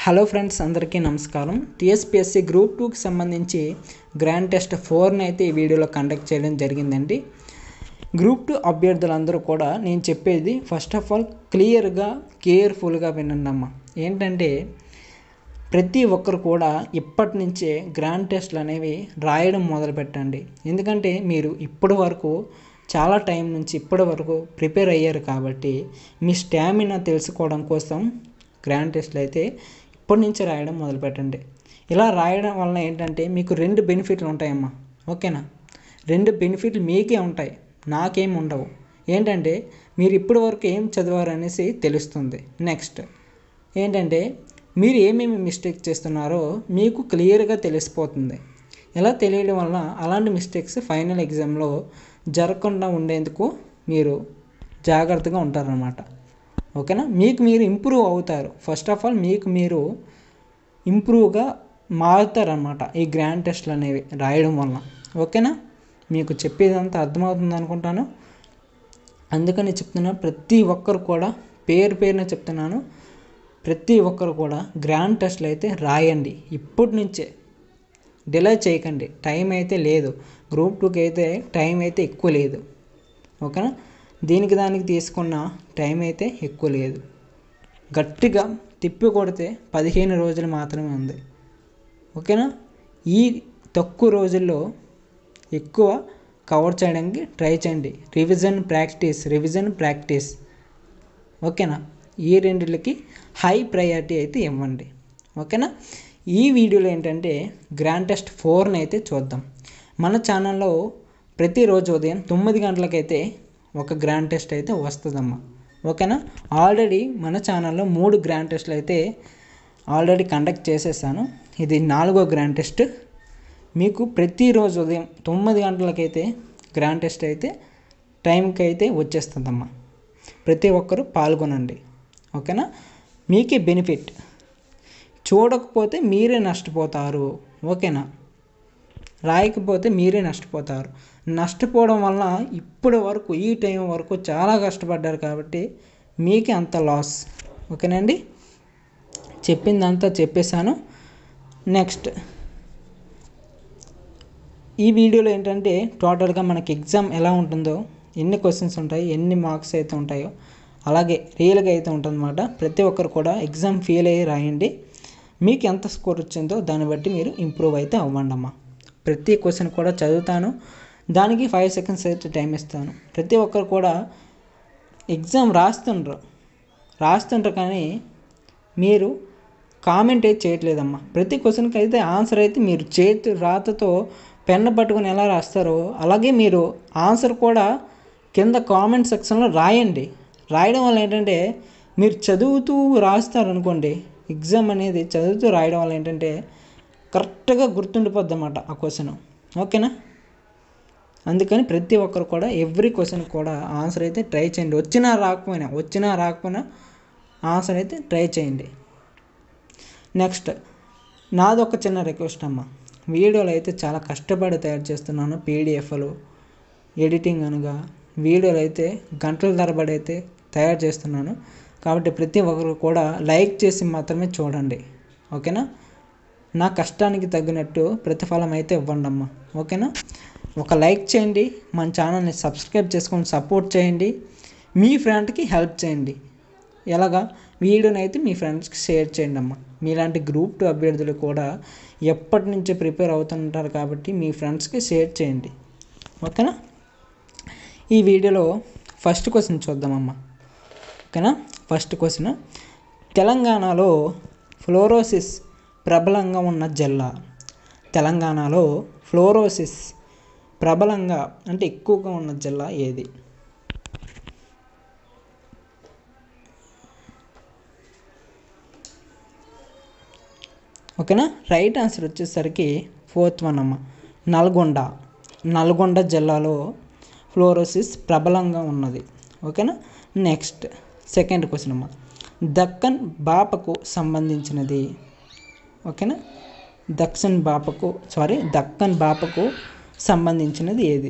hello friends అందరికీ నమస్కారం TSPSC group టూకి సంబంధించి గ్రాండ్ టెస్ట్ ఫోర్ని అయితే ఈ వీడియోలో కండక్ట్ చేయడం జరిగిందండి గ్రూప్ టూ అభ్యర్థులందరూ కూడా నేను చెప్పేది ఫస్ట్ ఆఫ్ ఆల్ క్లియర్గా కేర్ఫుల్గా వినండి అమ్మ ఏంటంటే ప్రతి ఒక్కరు కూడా ఇప్పటి నుంచే గ్రాండ్ టెస్ట్లు అనేవి రాయడం మొదలు పెట్టండి ఎందుకంటే మీరు ఇప్పటి వరకు చాలా టైం నుంచి ఇప్పటి వరకు ప్రిపేర్ అయ్యారు కాబట్టి మీ స్టామినా తెలుసుకోవడం కోసం గ్రాండ్ టెస్ట్లు అయితే ఇప్పటి నుంచి రాయడం మొదలు పెట్టండి ఇలా రాయడం వలన ఏంటంటే మీకు రెండు బెనిఫిట్లు ఉంటాయమ్మా ఓకేనా రెండు బెనిఫిట్లు మీకే ఉంటాయి నాకేం ఉండవు ఏంటంటే మీరు ఇప్పటి వరకు ఏం చదివారు అనేసి తెలుస్తుంది నెక్స్ట్ ఏంటంటే మీరు ఏమేమి మిస్టేక్ చేస్తున్నారో మీకు క్లియర్గా తెలిసిపోతుంది ఇలా తెలియడం వల్ల అలాంటి మిస్టేక్స్ ఫైనల్ ఎగ్జామ్లో జరగకుండా ఉండేందుకు మీరు జాగ్రత్తగా ఉంటారనమాట ఓకేనా మీకు మీరు ఇంప్రూవ్ అవుతారు ఫస్ట్ ఆఫ్ ఆల్ మీకు మీరు ఇంప్రూవ్గా మారుతారనమాట ఈ గ్రాండ్ టెస్ట్లు అనేవి రాయడం వల్ల ఓకేనా మీకు చెప్పేదంతా అర్థమవుతుంది అనుకుంటాను అందుకని చెప్తున్నాను ప్రతి ఒక్కరు కూడా పేరు పేరున చెప్తున్నాను ప్రతి ఒక్కరు కూడా గ్రాండ్ టెస్ట్లు అయితే రాయండి ఇప్పటి నుంచే డిలే చేయకండి టైం అయితే లేదు గ్రూప్ టూకి అయితే టైం అయితే ఎక్కువ లేదు ఓకేనా దీనికి దానికి తీసుకున్న టైం అయితే ఎక్కువ లేదు గట్టిగా తిప్పి కొడితే పదిహేను రోజులు మాత్రమే ఉంది ఓకేనా ఈ తక్కువ రోజుల్లో ఎక్కువ కవర్ చేయడానికి ట్రై చేయండి రివిజన్ ప్రాక్టీస్ రివిజన్ ప్రాక్టీస్ ఓకేనా ఈ రెండిళ్ళకి హై ప్రయారిటీ అయితే ఇవ్వండి ఓకేనా ఈ వీడియోలో ఏంటంటే గ్రాండ్ టెస్ట్ ఫోర్ని అయితే చూద్దాం మన ఛానల్లో ప్రతిరోజు ఉదయం తొమ్మిది గంటలకైతే ఒక గ్రాండ్ టెస్ట్ అయితే వస్తుందమ్మా ఓకేనా ఆల్రెడీ మన ఛానల్లో మూడు గ్రాండ్ టెస్ట్లు అయితే ఆల్రెడీ కండక్ట్ చేసేసాను ఇది నాలుగో గ్రాండ్ టెస్ట్ మీకు ప్రతిరోజు ఉదయం తొమ్మిది గంటలకైతే గ్రాండ్ టెస్ట్ అయితే టైంకి అయితే వచ్చేస్తుందమ్మా ప్రతి ఒక్కరూ పాల్గొనండి ఓకేనా మీకే బెనిఫిట్ చూడకపోతే మీరే నష్టపోతారు ఓకేనా రాయకపోతే మీరే నష్టపోతారు నష్టపోవడం వల్ల ఇప్పటి వరకు ఈ టైం వరకు చాలా కష్టపడ్డారు కాబట్టి మీకే అంత లాస్ ఓకేనండి చెప్పిందంతా చెప్పేశాను నెక్స్ట్ ఈ వీడియోలో ఏంటంటే టోటల్గా మనకి ఎగ్జామ్ ఎలా ఉంటుందో ఎన్ని క్వశ్చన్స్ ఉంటాయి ఎన్ని మార్క్స్ అయితే ఉంటాయో అలాగే రియల్గా అయితే ఉంటుందన్నమాట ప్రతి ఒక్కరు కూడా ఎగ్జామ్ ఫెయిల్ అయ్యి రాయండి మీకు ఎంత స్కోర్ వచ్చిందో దాన్ని బట్టి మీరు ఇంప్రూవ్ అయితే అవ్వండి అమ్మా ప్రతి క్వశ్చన్ కూడా చదువుతాను దానికి ఫైవ్ సెకండ్స్ అయితే టైం ఇస్తాను ప్రతి ఒక్కరు కూడా ఎగ్జామ్ రాస్తుండ్రు రాస్తుండ్రు కానీ మీరు కామెంట్ అయితే చేయట్లేదమ్మా ప్రతి క్వశ్చన్కి అయితే ఆన్సర్ అయితే మీరు చేతి రాతతో పెన్ను పట్టుకొని ఎలా రాస్తారో అలాగే మీరు ఆన్సర్ కూడా కింద కామెంట్ సెక్షన్లో రాయండి రాయడం వల్ల ఏంటంటే మీరు చదువుతూ రాస్తారు అనుకోండి ఎగ్జామ్ అనేది చదువుతూ రాయడం వల్ల ఏంటంటే కరెక్ట్గా గుర్తుండిపోద్ది అన్నమాట ఆ క్వశ్చన్ ఓకేనా అందుకని ప్రతి ఒక్కరు కూడా ఎవ్రీ క్వశ్చన్ కూడా ఆన్సర్ అయితే ట్రై చేయండి వచ్చినా రాకపోయినా వచ్చినా రాకపోయినా ఆన్సర్ అయితే ట్రై చేయండి నెక్స్ట్ నాది ఒక చిన్న రిక్వెస్ట్ అమ్మ వీడియోలు అయితే చాలా కష్టపడి తయారు చేస్తున్నాను పీడిఎఫ్లు ఎడిటింగ్ అనగా వీడియోలు అయితే గంటల తరబడి అయితే తయారు చేస్తున్నాను కాబట్టి ప్రతి ఒక్కరు కూడా లైక్ చేసి మాత్రమే చూడండి ఓకేనా నా కష్టానికి తగ్గినట్టు ప్రతిఫలం అయితే ఇవ్వండి అమ్మా ఓకేనా ఒక లైక్ చేయండి మన ఛానల్ని సబ్స్క్రైబ్ చేసుకొని సపోర్ట్ చేయండి మీ ఫ్రెండ్కి హెల్ప్ చేయండి ఎలాగా వీడియోని అయితే మీ ఫ్రెండ్స్కి షేర్ చేయండి అమ్మా మీలాంటి గ్రూప్ టూ అభ్యర్థులు కూడా ఎప్పటి నుంచో ప్రిపేర్ అవుతుంటారు కాబట్టి మీ ఫ్రెండ్స్కి షేర్ చేయండి ఓకేనా ఈ వీడియోలో ఫస్ట్ క్వశ్చన్ చూద్దామమ్మా ఓకేనా ఫస్ట్ క్వశ్చన్ తెలంగాణలో ఫ్లోరోసిస్ ప్రబలంగా ఉన్న జిల్లా తెలంగాణలో ఫ్లోరోసిస్ ప్రబలంగా అంటే ఎక్కువగా ఉన్న జిల్లా ఏది ఓకేనా రైట్ ఆన్సర్ వచ్చేసరికి ఫోర్త్ వన్ అమ్మ నల్గొండ నల్గొండ జిల్లాలో ఫ్లోరోసిస్ ప్రబలంగా ఉన్నది ఓకేనా నెక్స్ట్ సెకండ్ క్వశ్చన్ అమ్మ దక్కన్ బాపకు సంబంధించినది ఓకేనా దక్కన్ బాపకు సారీ దక్కన్ బాపకు సంబంధించినది ఏది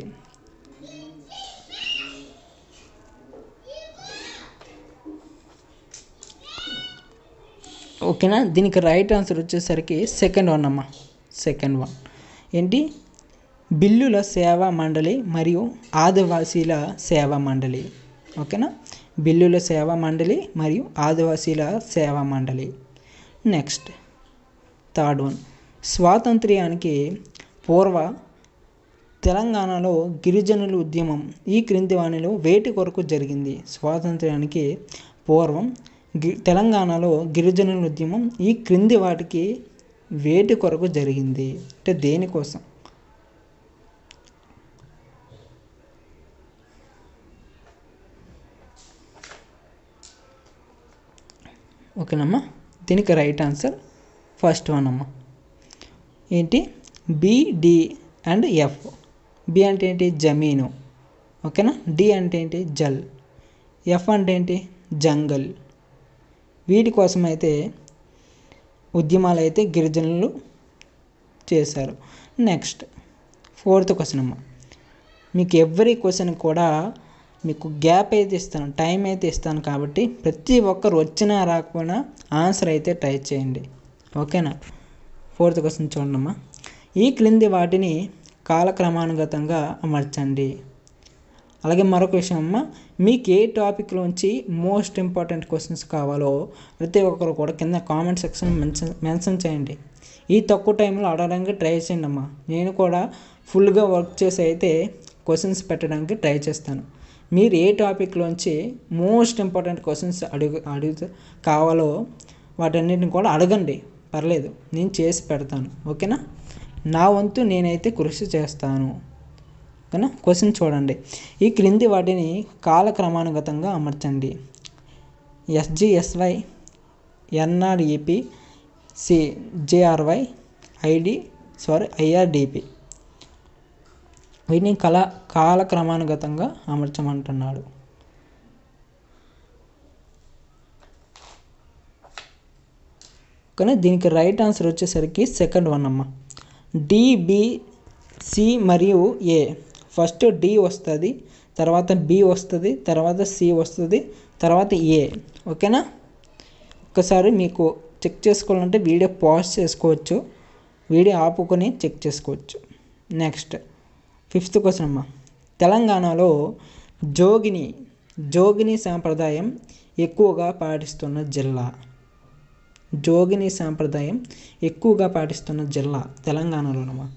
ఓకేనా దీనికి రైట్ ఆన్సర్ వచ్చేసరికి సెకండ్ వన్ అమ్మ సెకండ్ వన్ ఏంటి బిల్లుల సేవా మండలి మరియు ఆదివాసీల సేవా మండలి ఓకేనా బిల్లుల సేవా మండలి మరియు ఆదివాసీల సేవా మండలి నెక్స్ట్ థర్డ్ వన్ స్వాతంత్ర్యానికి పూర్వ తెలంగాణలో గిరిజనుల ఉద్యమం ఈ క్రింది వాణిలో వేటి కొరకు జరిగింది స్వాతంత్ర్యానికి పూర్వం గి తెలంగాణలో గిరిజనుల ఉద్యమం ఈ క్రింది వాటికి వేటి కొరకు జరిగింది అంటే దేనికోసం ఓకేనమ్మా దీనికి రైట్ ఆన్సర్ ఫస్ట్ వన్ అమ్మా ఏంటి బిడి అండ్ ఎఫ్ బి అంటే ఏంటి జమీను ఓకేనా డి అంటే ఏంటి జల్ ఎఫ్ అంటే ఏంటి జంగల్ వీటి కోసం అయితే ఉద్యమాలు అయితే గిరిజనులు చేశారు నెక్స్ట్ ఫోర్త్ క్వశ్చన్ అమ్మ మీకు ఎవ్రీ క్వశ్చన్ కూడా మీకు గ్యాప్ అయితే ఇస్తాను టైం అయితే ఇస్తాను కాబట్టి ప్రతి ఒక్కరు వచ్చినా రాకపోయినా ఆన్సర్ అయితే ట్రై చేయండి ఓకేనా ఫోర్త్ క్వశ్చన్ చూడండమ్మా ఈ క్రింది వాటిని కాలక్రమానుగతంగా అమర్చండి అలాగే మరొక విషయం అమ్మ మీకు ఏ టాపిక్లోంచి మోస్ట్ ఇంపార్టెంట్ క్వశ్చన్స్ కావాలో ప్రతి ఒక్కరు కూడా కింద కామెంట్ సెక్షన్ మెన్షన్ మెన్షన్ చేయండి ఈ తక్కువ టైంలో అడగడానికి ట్రై చేయండి అమ్మా నేను కూడా ఫుల్గా వర్క్ చేసి అయితే క్వశ్చన్స్ పెట్టడానికి ట్రై చేస్తాను మీరు ఏ టాపిక్లోంచి మోస్ట్ ఇంపార్టెంట్ క్వశ్చన్స్ అడుగు అడుగు కావాలో వాటన్నిటిని కూడా అడగండి పర్లేదు నేను చేసి పెడతాను ఓకేనా నా వంతు నేనైతే కృషి చేస్తాను ఓకేనా క్వశ్చన్ చూడండి ఈ క్రింది వాటిని కాలక్రమానుగతంగా అమర్చండి SGSY NREP C JRY ID sorry IRDP వీటిని కళ కాలక్రమానుగతంగా అమర్చమంటున్నాడు కానీ దీనికి రైట్ ఆన్సర్ వచ్చేసరికి సెకండ్ వన్ అమ్మ డిబిసి మరియు ఏ ఫస్ట్ డి వస్తుంది తర్వాత బి వస్తుంది తర్వాత సి వస్తుంది తర్వాత ఏ ఓకేనా ఒకసారి మీకు చెక్ చేసుకోవాలంటే వీడియో పాజ్ చేసుకోవచ్చు వీడియో ఆపుకొని చెక్ చేసుకోవచ్చు నెక్స్ట్ ఫిఫ్త్ క్వశ్చన్ అమ్మ తెలంగాణలో జోగిని జోగిని సాంప్రదాయం ఎక్కువగా పాటిస్తున్న జిల్లా జోగిని సాంప్రదాయం ఎక్కువగా పాటిస్తున్న జిల్లా తెలంగాణలోనమ్మా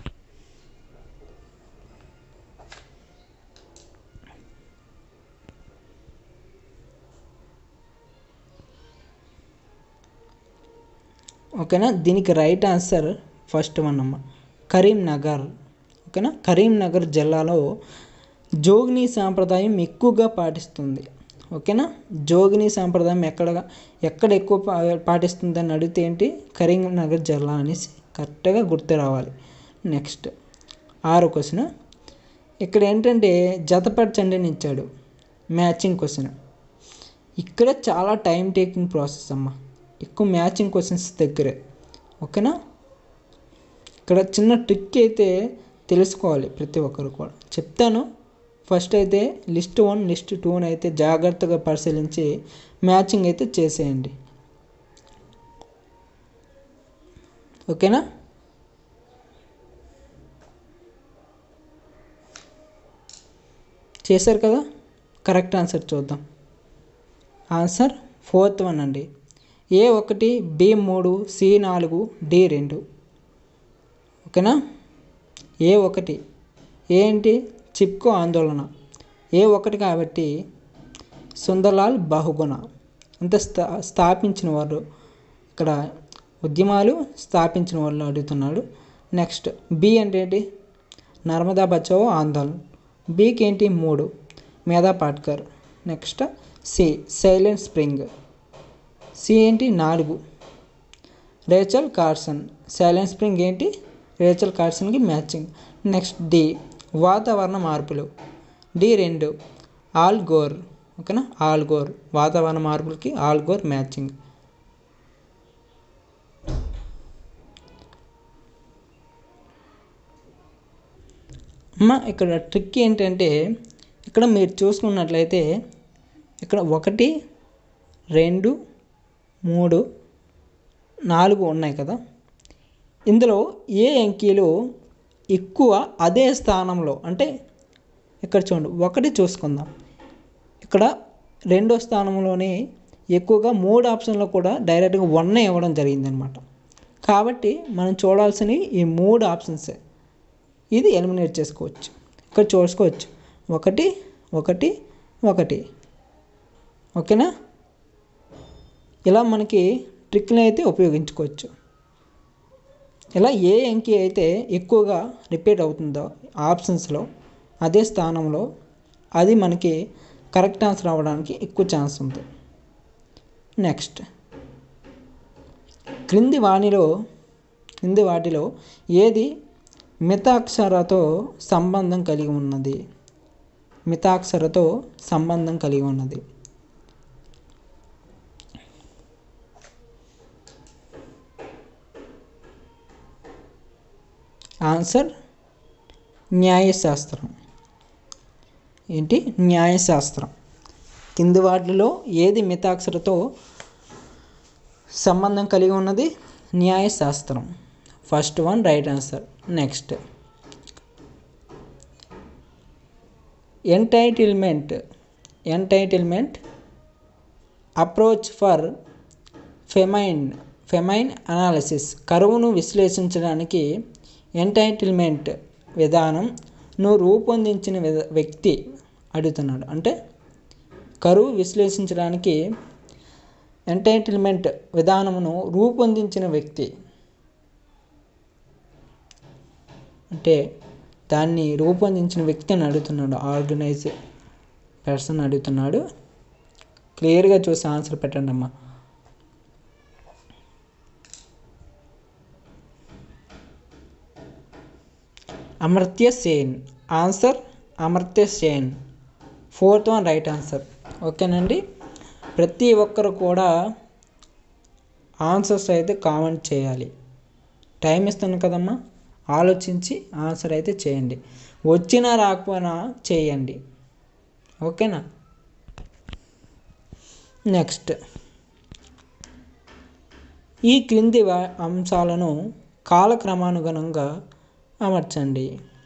ఓకేనా దీనికి రైట్ ఆన్సర్ ఫస్ట్ వన్ అమ్మ కరీంనగర్ ఓకేనా కరీంనగర్ జిల్లాలో జోగిని సాంప్రదాయం ఎక్కువగా పాటిస్తుంది ఓకేనా జోగిని సాంప్రదాయం ఎక్కడ ఎక్కడ ఎక్కువ పా పాటిస్తుందని అడిగితే ఏంటి కరీంనగర్ జిల్లా అనేసి కరెక్ట్గా గుర్తు రావాలి నెక్స్ట్ ఆరో క్వశ్చన్ ఇక్కడ ఏంటంటే జతపరచండి అని ఇచ్చాడు మ్యాచింగ్ క్వశ్చన్ ఇక్కడ చాలా టైం టేకింగ్ ప్రాసెస్ అమ్మ ఎక్కువ మ్యాచింగ్ క్వశ్చన్స్ దగ్గరే ఓకేనా ఇక్కడ చిన్న ట్రిక్ అయితే తెలుసుకోవాలి ప్రతి ఒక్కరు కూడా చెప్తాను ఫస్ట్ అయితే లిస్ట్ వన్ లిస్ట్ టూని అయితే జాగ్రత్తగా పరిశీలించి మ్యాచింగ్ అయితే చేసేయండి ఓకేనా చేశారు కదా కరెక్ట్ ఆన్సర్ చూద్దాం ఆన్సర్ ఫోర్త్ వన్ అండి ఏ ఒకటి బి మూడు సి నాలుగు డి రెండు ఓకేనా ఏ ఒకటి ఏంటి చిప్కో ఆందోళన ఏ ఒకటి కాబట్టి సుందర్లాల్ బహుగుణ అంత స్థా స్థాపించిన వారు ఇక్కడ ఉద్యమాలు స్థాపించిన వాళ్ళు అడుగుతున్నాడు నెక్స్ట్ బి అంటే ఏంటి నర్మదా బచావో ఆందోళన బీకి ఏంటి మూడు Medha Patkar next C silent spring C ఏంటి నాలుగు రేచల్ కార్సన్ సైలెంట్ స్ప్రింగ్ ఏంటి రేచల్ కార్సన్కి మ్యాచింగ్ నెక్స్ట్ డి వాతావరణ మార్పులు డి రెండు ఆల్ గోర్ ఓకేనా ఆల్ గోర్ వాతావరణ మార్పులకి ఆల్ గోర్ మ్యాచింగ్ అమ్మ ఇక్కడ ట్రిక్ ఏంటంటే ఇక్కడ మీరు చూసుకున్నట్లయితే ఇక్కడ ఒకటి రెండు మూడు నాలుగు ఉన్నాయి కదా ఇందులో ఏ అంకీలు ఎక్కువ అదే స్థానంలో అంటే ఇక్కడ చూడండి ఒకటి చూసుకుందాం ఇక్కడ రెండో స్థానంలోనే ఎక్కువగా మూడు ఆప్షన్లో కూడా డైరెక్ట్గా వన్ ఇవ్వడం జరిగిందనమాట కాబట్టి మనం చూడాల్సినవి ఈ మూడు ఆప్షన్సే ఇది ఎలిమినేట్ చేసుకోవచ్చు ఇక్కడ చూసుకోవచ్చు ఒకటి ఒకటి ఒకటి ఓకేనా ఇలా మనకి ట్రిక్ని అయితే ఉపయోగించుకోవచ్చు ఇలా ఏ అంకి అయితే ఎక్కువగా రిపీట్ అవుతుందో ఆప్షన్స్లో అదే స్థానంలో అది మనకి కరెక్ట్ ఆన్సర్ అవ్వడానికి ఎక్కువ ఛాన్స్ ఉంది నెక్స్ట్ క్రింది వాణిలో క్రింది వాటిలో ఏది మితాక్షరతో సంబంధం కలిగి ఉన్నది మితాక్షరతో సంబంధం కలిగి ఉన్నది ఆన్సర్ న్యాయశాస్త్రం ఏంటి న్యాయశాస్త్రం కింది వాటిలో ఏది మితాక్షరతో సంబంధం కలిగి ఉన్నది న్యాయశాస్త్రం first one right answer next entitlement entitlement approach for famine famine analysis కరువును విశ్లేషించడానికి ఎంటైటిల్మెంట్ విధానంను రూపొందించిన విధ వ్యక్తి అడుగుతున్నాడు అంటే కరువు విశ్లేషించడానికి ఎంటైటిల్మెంట్ విధానమును రూపొందించిన వ్యక్తి అంటే దాన్ని రూపొందించిన వ్యక్తి అని అడుగుతున్నాడు ఆర్గనైజ్ పర్సన్ అడుగుతున్నాడు క్లియర్గా చూసి ఆన్సర్ పెట్టండి అమ్మా Amartya Sen answer Amartya Sen fourth one right answer ఓకేనండి ప్రతి ఒక్కరు కూడా ఆన్సర్స్ అయితే కామెంట్ చేయాలి టైం ఇస్తాను కదమ్మా ఆలోచించి ఆన్సర్ అయితే చేయండి వచ్చినా రాకపోయినా చేయండి ఓకేనా నెక్స్ట్ ఈ క్రింది వా- అంశాలను కాలక్రమానుగుణంగా అమర్చండి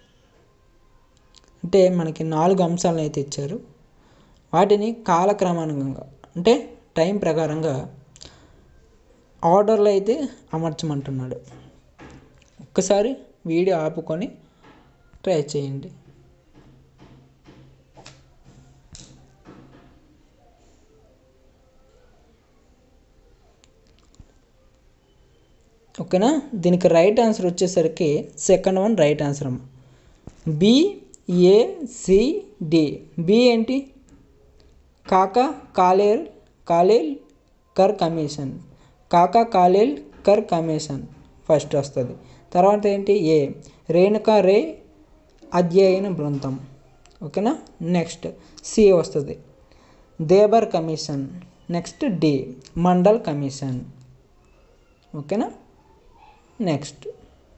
అంటే మనకి నాలుగు అంశాలను అయితే ఇచ్చారు వాటిని కాలక్రమానుగుణంగా అంటే టైం ప్రకారంగా ఆర్డర్లో అయితే అమర్చమంటున్నాడు ఒక్కసారి వీడియో ఆపుకొని ట్రై చేయండి ఓకేనా దీనికి రైట్ ఆన్సర్ వచ్చేసరికి సెకండ్ వన్ రైట్ ఆన్సర్ అమ్మ B A C D B ఏంటి కాకా కాలేల్ కాలేల్ కర్ కమిషన్ కాకా కాలేల్ కర్ కమిషన్ ఫస్ట్ వస్తుంది తర్వాత ఏంటి ఏ రేణుకా రే అధ్యయన బృందం ఓకేనా నెక్స్ట్ సి వస్తుంది Dhebar commission next D Mandal commission ఓకేనా నెక్స్ట్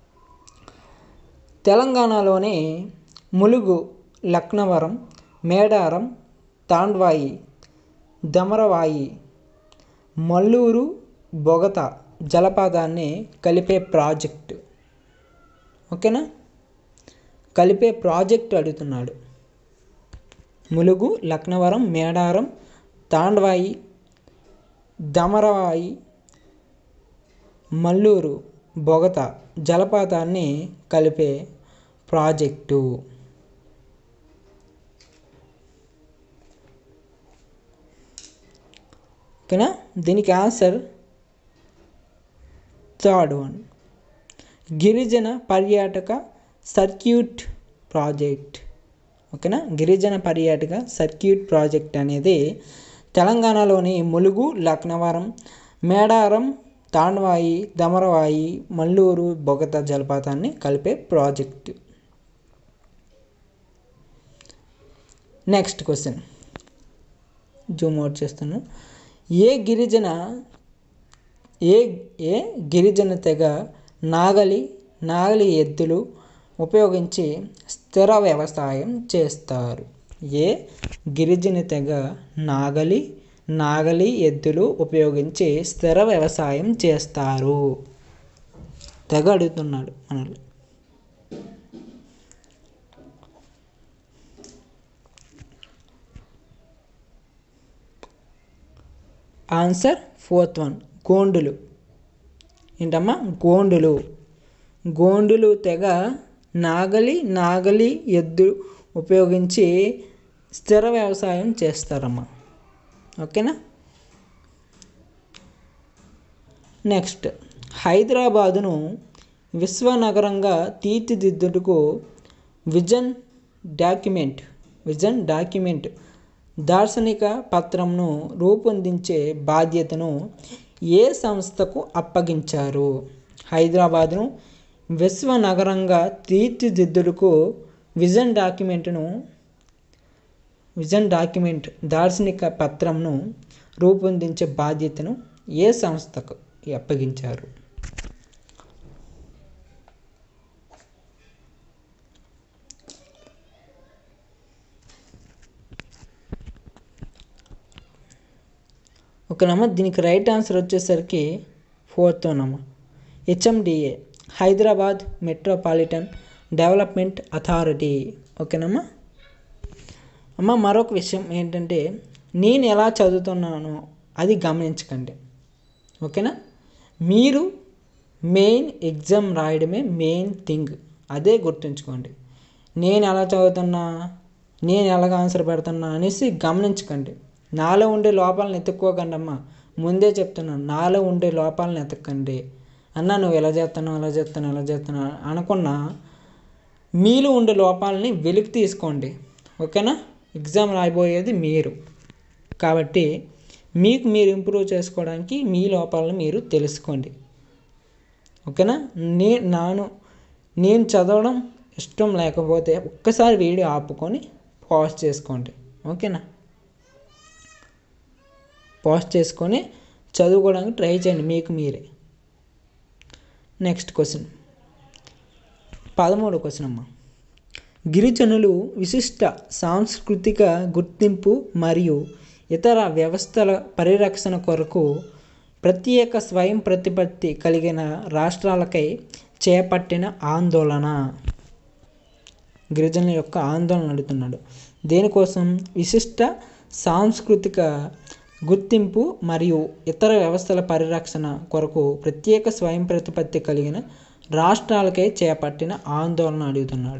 తెలంగాణలోని ములుగు లక్నవరం మేడారం తాండ్వాయి దమరవాయి మల్లూరు బొగత జలపాతాన్ని కలిపే ప్రాజెక్ట్ ఓకేనా కలిపే ప్రాజెక్ట్ అడుగుతున్నాడు ములుగు లక్నవరం మేడారం తాండ్వాయి దమరవాయి మల్లూరు బొగత జలపాతాన్ని కలిపే ప్రాజెక్టు ఓకేనా దీనికి ఆన్సర్ థర్డ్ వన్ గిరిజన పర్యాటక సర్క్యూట్ ప్రాజెక్ట్ ఓకేనా గిరిజన పర్యాటక సర్క్యూట్ ప్రాజెక్ట్ అనేది తెలంగాణలోని ములుగు లక్నవరం మేడారం తాండవాయి దమరవాయి మల్లూరు బొగత జలపాతాన్ని కలిపే project next question zoom out చేస్తాను ఏ గిరిజన ఏ ఏ గిరిజన తెగ నాగలి నాగలి ఎద్దులు ఉపయోగించి స్థిర వ్యవసాయం చేస్తారు ఏ గిరిజన తెగ నాగలి నాగలి ఎద్దులు ఉపయోగించి స్థిర వ్యవసాయం చేస్తారు తెగ అడుగుతున్నాడు మనల్ని ఆన్సర్ ఫోర్త్ వన్ గోండులు ఏంటమ్మా గోండులు గోండులు తెగ నాగలి నాగలి ఎద్దు ఉపయోగించి స్థిర వ్యవసాయం చేస్తారమ్మా ఓకేనా నెక్స్ట్ హైదరాబాదును విశ్వనగరంగా తీర్చిదిద్దుటకు విజన్ డాక్యుమెంట్ విజన్ డాక్యుమెంట్ దార్శనిక పత్రంను రూపొందించే బాధ్యతను ఏ సంస్థకు అప్పగించారు హైదరాబాదును విశ్వనగరంగా తీర్చిదిద్దుటకు విజన్ డాక్యుమెంట్ను విజన్ డాక్యుమెంట్ దార్శనిక పత్రంను రూపొందించే బాధ్యతను ఏ సంస్థకు అప్పగించారు ఓకేనమ్మా దీనికి రైట్ ఆన్సర్ వచ్చేసరికి ఫోర్త్ అమ్మా HMDA Hyderabad metropolitan development authority ఓకేనమ్మా అమ్మ మరొక విషయం ఏంటంటే నేను ఎలా చదువుతున్నానో అది గమనించకండి ఓకేనా మీరు మెయిన్ ఎగ్జామ్ రాయడమే మెయిన్ థింగ్ అదే గుర్తుంచుకోండి నేను ఎలా చదువుతున్నా నేను ఎలాగ ఆన్సర్ పెడుతున్నా అనేసి గమనించకండి నాలో ఉండే లోపాలను ఎత్తుక్కోకండి అమ్మ ముందే చెప్తున్నాను నాలో ఉండే లోపాలను ఎతకండి అన్న నువ్వు ఎలా చేస్తున్నావు ఎలా చేస్తున్నావు ఎలా చేస్తున్నావు అనుకున్నా మీలో ఉండే లోపాలని వెలికి తీసుకోండి ఓకేనా ఎగ్జామ్ రాయబోయేది మీరు కాబట్టి మీకు మీరు ఇంప్రూవ్ చేసుకోవడానికి మీ లోపాలను మీరు తెలుసుకోండి ఓకేనా నే నాను నేను చదవడం ఇష్టం లేకపోతే ఒక్కసారి వీడియో ఆపుకొని పాజ్ చేసుకోండి ఓకేనా పాజ్ చేసుకొని చదువుకోవడానికి ట్రై చేయండి మీకు మీరే నెక్స్ట్ క్వశ్చన్ పదమూడు క్వశ్చన్ అమ్మా గిరిజనులు విశిష్ట సాంస్కృతిక గుర్తింపు మరియు ఇతర వ్యవస్థల పరిరక్షణ కొరకు ప్రత్యేక స్వయం ప్రతిపత్తి కలిగిన రాష్ట్రాలకై చేపట్టిన ఆందోళన గిరిజనుల యొక్క ఆందోళన అడుగుతున్నాడు దేనికోసం విశిష్ట సాంస్కృతిక గుర్తింపు మరియు ఇతర వ్యవస్థల పరిరక్షణ కొరకు ప్రత్యేక స్వయం ప్రతిపత్తి కలిగిన రాష్ట్రాలకై చేపట్టిన ఆందోళన అడుగుతున్నాడు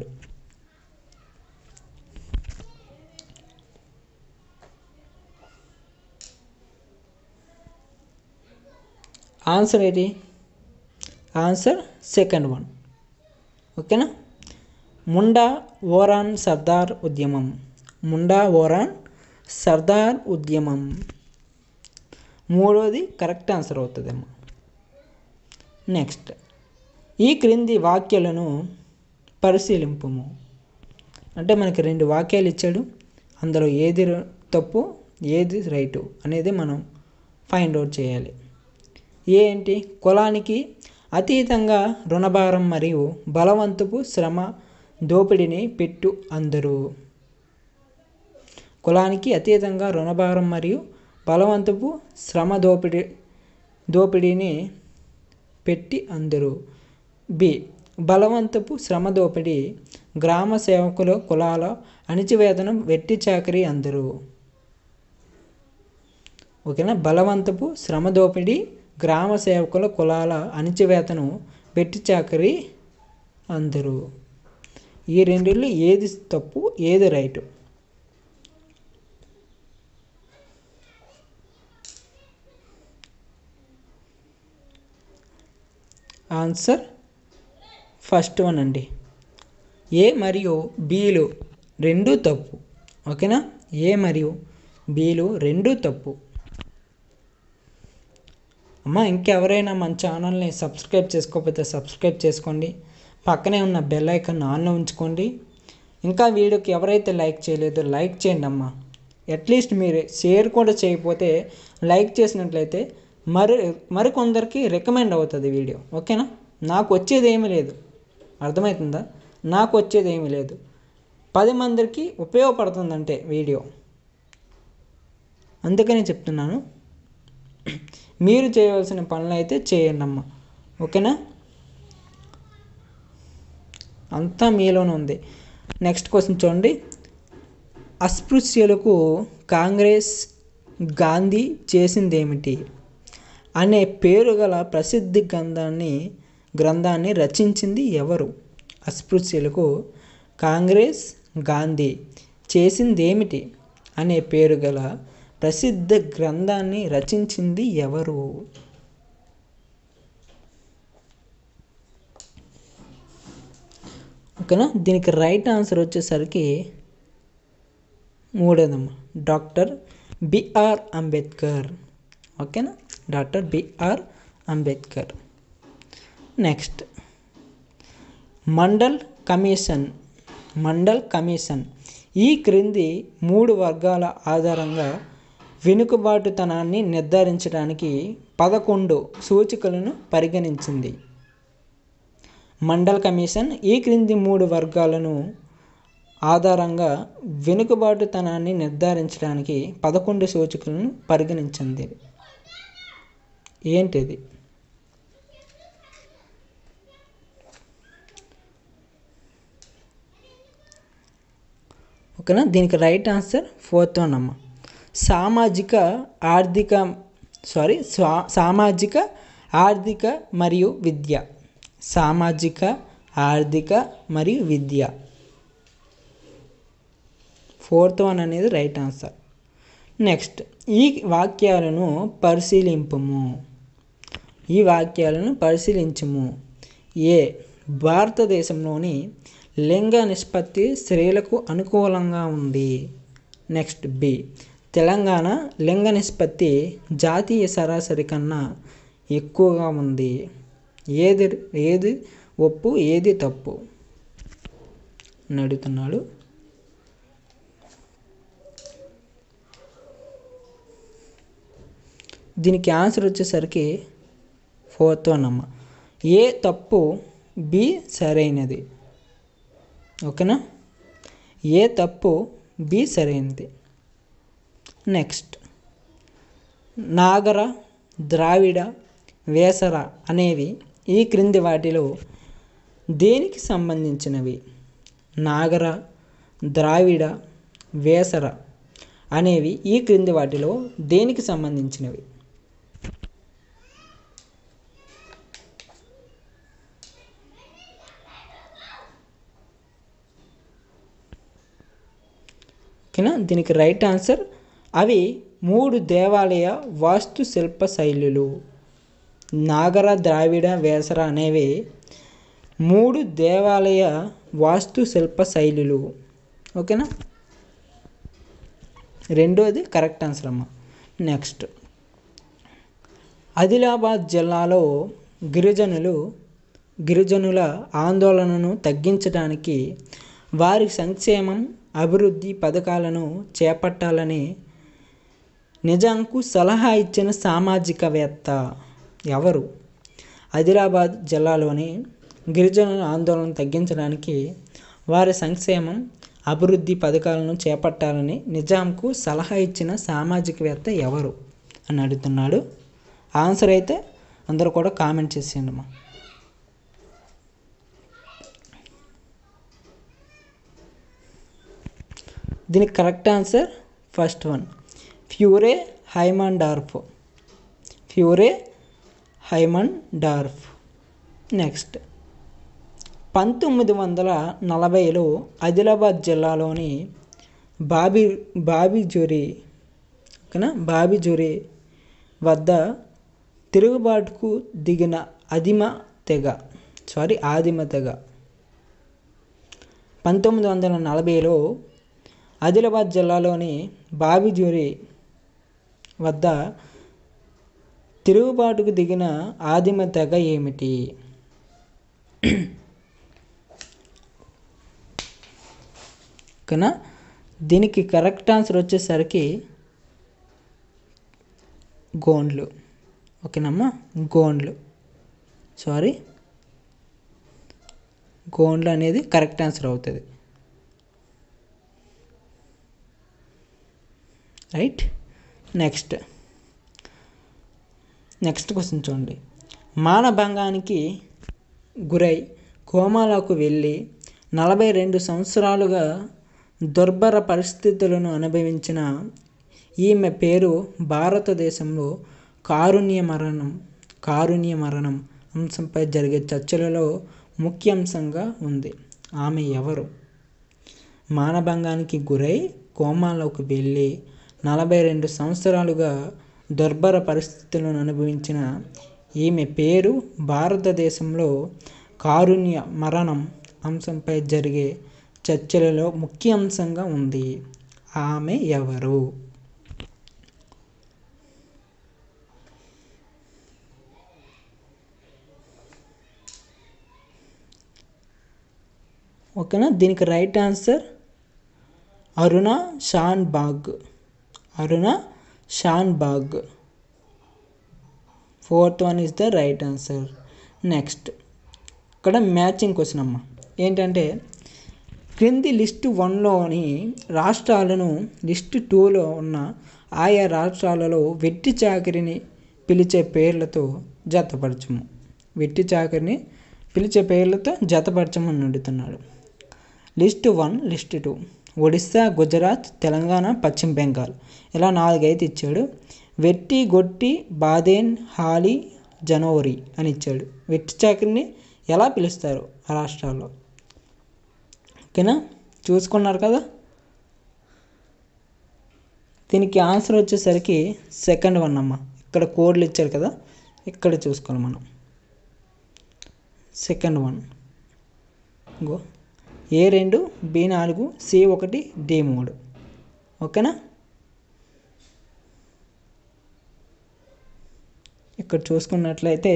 ఆన్సర్ ఏంటి ఆన్సర్ సెకండ్ వన్ ఓకేనా ముండా ఓరాన్ సర్దార్ ఉద్యమం ముండా ఓరాన్ సర్దార్ ఉద్యమం మూడోది కరెక్ట్ ఆన్సర్ అవుతుందమ్మా నెక్స్ట్ ఈ క్రింది వాక్యాలను పరిశీలింపము అంటే మనకి రెండు వాక్యాలు ఇచ్చాడు అందులో ఏది ర- తప్పు ఏది రైటు అనేది మనం ఫైండ్ అవుట్ చేయాలి ఏంటి కులానికి అతీతంగా రుణభారం మరియు బలవంతపు శ్రమ దోపిడీని పెట్టు అందరూ కులానికి అతీతంగా రుణభారం మరియు బలవంతపు శ్రమ దోపిడీ దోపిడీని పెట్టి అందరూ బి బలవంతపు శ్రమ దోపిడీ గ్రామ సేవకుల కులాల అణిచివేతనం వెట్టి చాకరీ అందరూ ఓకేనా బలవంతపు శ్రమ దోపిడీ గ్రామ సేవకుల కులాల అణిచివేతను వెట్టి చాకరీ అందరూ ఈ రెండిళ్ళు ఏది తప్పు ఏది రైటు ఆన్సర్ ఫస్ట్ వన్ అండి ఏ మరియు బీలు రెండు తప్పు ఓకేనా ఏ మరియు బీలు రెండు తప్పు అమ్మ ఇంకెవరైనా మన ఛానల్ని సబ్స్క్రైబ్ చేసుకోకపోతే సబ్స్క్రైబ్ చేసుకోండి పక్కనే ఉన్న బెల్ ఐకాన్ ఆన్లో ఉంచుకోండి ఇంకా వీడియోకి ఎవరైతే లైక్ చేయలేదో లైక్ చేయండి అమ్మ అట్లీస్ట్ మీరు షేర్ కూడా చేయకపోతే లైక్ చేసినట్లయితే మరి మరికొందరికి రికమెండ్ అవుతుంది వీడియో ఓకేనా నాకు వచ్చేది ఏమీ లేదు అర్థమవుతుందా నాకు వచ్చేది ఏమీ లేదు పది మందికి ఉపయోగపడుతుందంటే వీడియో అందుకని చెప్తున్నాను మీరు చేయవలసిన పనులు అయితే చేయండి అమ్మ ఓకేనా అంతా మీలోనే ఉంది నెక్స్ట్ క్వశ్చన్ చూడండి అస్పృశ్యులకు కాంగ్రెస్ గాంధీ చేసిందేమిటి అనే పేరు గల ప్రసిద్ధి గ్రంథాన్ని గ్రంథాన్ని రచించింది ఎవరు అస్పృశ్యులకు కాంగ్రెస్ గాంధీ చేసిందేమిటి అనే పేరు గల ప్రసిద్ధ గ్రంథాన్ని రచించింది ఎవరు ఓకేనా దీనికి రైట్ ఆన్సర్ వచ్చేసరికి మూడోదమ్మా డాక్టర్ బిఆర్ అంబేద్కర్ ఓకేనా doctor BR Ambedkar next Mandal commission Mandal commission ఈ క్రింది మూడు వర్గాల ఆధారంగా వెనుకబాటుతనాన్ని నిర్ధారించడానికి పదకొండు సూచికలను పరిగణించింది మండల్ కమిషన్ ఈ క్రింది మూడు వర్గాలను ఆధారంగా వెనుకబాటుతనాన్ని నిర్ధారించడానికి పదకొండు సూచికలను పరిగణించింది ఏంటిది ఓకేనా దీనికి రైట్ ఆన్సర్ ఫోర్త్ వన్ అమ్మ సామాజిక ఆర్థిక సారీ స్వా సామాజిక ఆర్థిక మరియు విద్య సామాజిక ఆర్థిక మరియు విద్య ఫోర్త్ వన్ అనేది రైట్ ఆన్సర్ నెక్స్ట్ ఈ వాక్యాలను పరిశీలింపము ఈ వాక్యాలను పరిశీలించము ఏ భారతదేశంలోని లింగ నిష్పత్తి స్త్రీలకు అనుకూలంగా ఉంది నెక్స్ట్ బి తెలంగాణ లింగ నిష్పత్తి జాతీయ సరాసరి కన్నా ఎక్కువగా ఉంది ఏది ఏది ఒప్పు ఏది తప్పు అని అడుగుతున్నాడు దీనికి ఆన్సర్ వచ్చేసరికి ఫోర్త్ వన్ అమ్మ ఏ తప్పు బి సరైనది ఓకేనా ఏ తప్పు బి సరైనది నెక్స్ట్ నాగర ద్రావిడ వేసర అనేవి ఈ క్రింది వాటిలో దేనికి సంబంధించినవి నాగర ద్రావిడ వేసర అనేవి ఈ క్రింది వాటిలో దేనికి సంబంధించినవి ఓకేనా దీనికి రైట్ ఆన్సర్ అవి మూడు దేవాలయ వాస్తు శిల్ప శైలులు నాగర ద్రావిడ వేసర అనేవి మూడు దేవాలయ వాస్తు శిల్ప శైలులు ఓకేనా రెండోది కరెక్ట్ ఆన్సర్ అమ్మ నెక్స్ట్ ఆదిలాబాద్ జిల్లాలో గిరిజనులు గిరిజనుల ఆందోళనను తగ్గించడానికి వారి సంక్షేమం అభివృద్ధి పథకాలను చేపట్టాలని నిజాంకు సలహా ఇచ్చిన సామాజికవేత్త ఎవరు ఆదిలాబాద్ జిల్లాలోని గిరిజనుల ఆందోళన తగ్గించడానికి వారి సంక్షేమం అభివృద్ధి పథకాలను చేపట్టాలని నిజాంకు సలహా ఇచ్చిన సామాజికవేత్త ఎవరు అని అడుగుతున్నాడు ఆన్సర్ అయితే అందరూ కూడా కామెంట్ చేసేయండి అమ్మా దీనికి correct answer first one Furer Haimendorf Furer Haimendorf next పంతొమ్మిది వందల నలభైలో ఆదిలాబాద్ జిల్లాలోని బాబి బాబిజూరి ఓకేనా బాబిజూరి వద్ద తిరుగుబాటుకు దిగిన అదిమ తెగ సారీ ఆదిమ తెగ పంతొమ్మిది వందల నలభైలో ఆదిలాబాద్ జిల్లాలోని బాబిజూరి వద్ద తిరుగుబాటుకు దిగిన ఆదిమ తెగ ఏమిటి ఓకేనా దీనికి కరెక్ట్ ఆన్సర్ వచ్చేసరికి గోండ్లు ఓకేనమ్మా గోండ్లు సారీ గోండ్లు అనేది కరెక్ట్ ఆన్సర్ అవుతుంది రైట్ నెక్స్ట్ నెక్స్ట్ క్వశ్చన్ చూడండి మానభంగానికి గురై కోమాలకు వెళ్ళి నలభై రెండు సంవత్సరాలుగా దుర్భర పరిస్థితులను అనుభవించిన ఈమె పేరు భారతదేశంలో కారుణ్య మరణం కారుణ్య మరణం అంశంపై జరిగే చర్చలలో ముఖ్య అంశంగా ఉంది ఆమె ఎవరు మానభంగానికి గురై కోమాలోకి వెళ్ళి నలభై రెండు సంవత్సరాలుగా దుర్భర పరిస్థితులను అనుభవించిన ఈమె పేరు భారతదేశంలో కారుణ్య మరణం అంశంపై జరిగే చర్చలలో ముఖ్య అంశంగా ఉంది ఆమె ఎవరు ఓకేనా దీనికి right answer Aruna Shanbaug Aruna Shanbaug fourth one is the right answer next ఇక్కడ మ్యాచింగ్ క్వశ్చన్ అమ్మ ఏంటంటే క్రింది లిస్టు వన్లోని రాష్ట్రాలను లిస్టు టూలో ఉన్న ఆయా రాష్ట్రాలలో వెట్టి చాకరిని పిలిచే పేర్లతో జతపరచము వెట్టి చాకరిని పిలిచే పేర్లతో జతపరచమని అడుగుతున్నాడు list one list two Odisha Gujarat Telangana పశ్చిమ బెంగాల్ ఇలా నాలుగైతే ఇచ్చాడు వెట్టి గొట్టి బాదేన్ హాలి జనవరి అని ఇచ్చాడు వెట్టి చాకరిని ఎలా పిలుస్తారు ఆ రాష్ట్రాల్లో ఓకేనా చూసుకున్నారు కదా దీనికి ఆన్సర్ వచ్చేసరికి సెకండ్ వన్ అమ్మ ఇక్కడ కోడ్లు ఇచ్చారు కదా ఇక్కడ చూసుకోవాలి మనం సెకండ్ వన్ గో ఏ రెండు బి నాలుగు సి ఒకటి డి మూడు ఓకేనా ఇక్కడ చూసుకున్నట్లయితే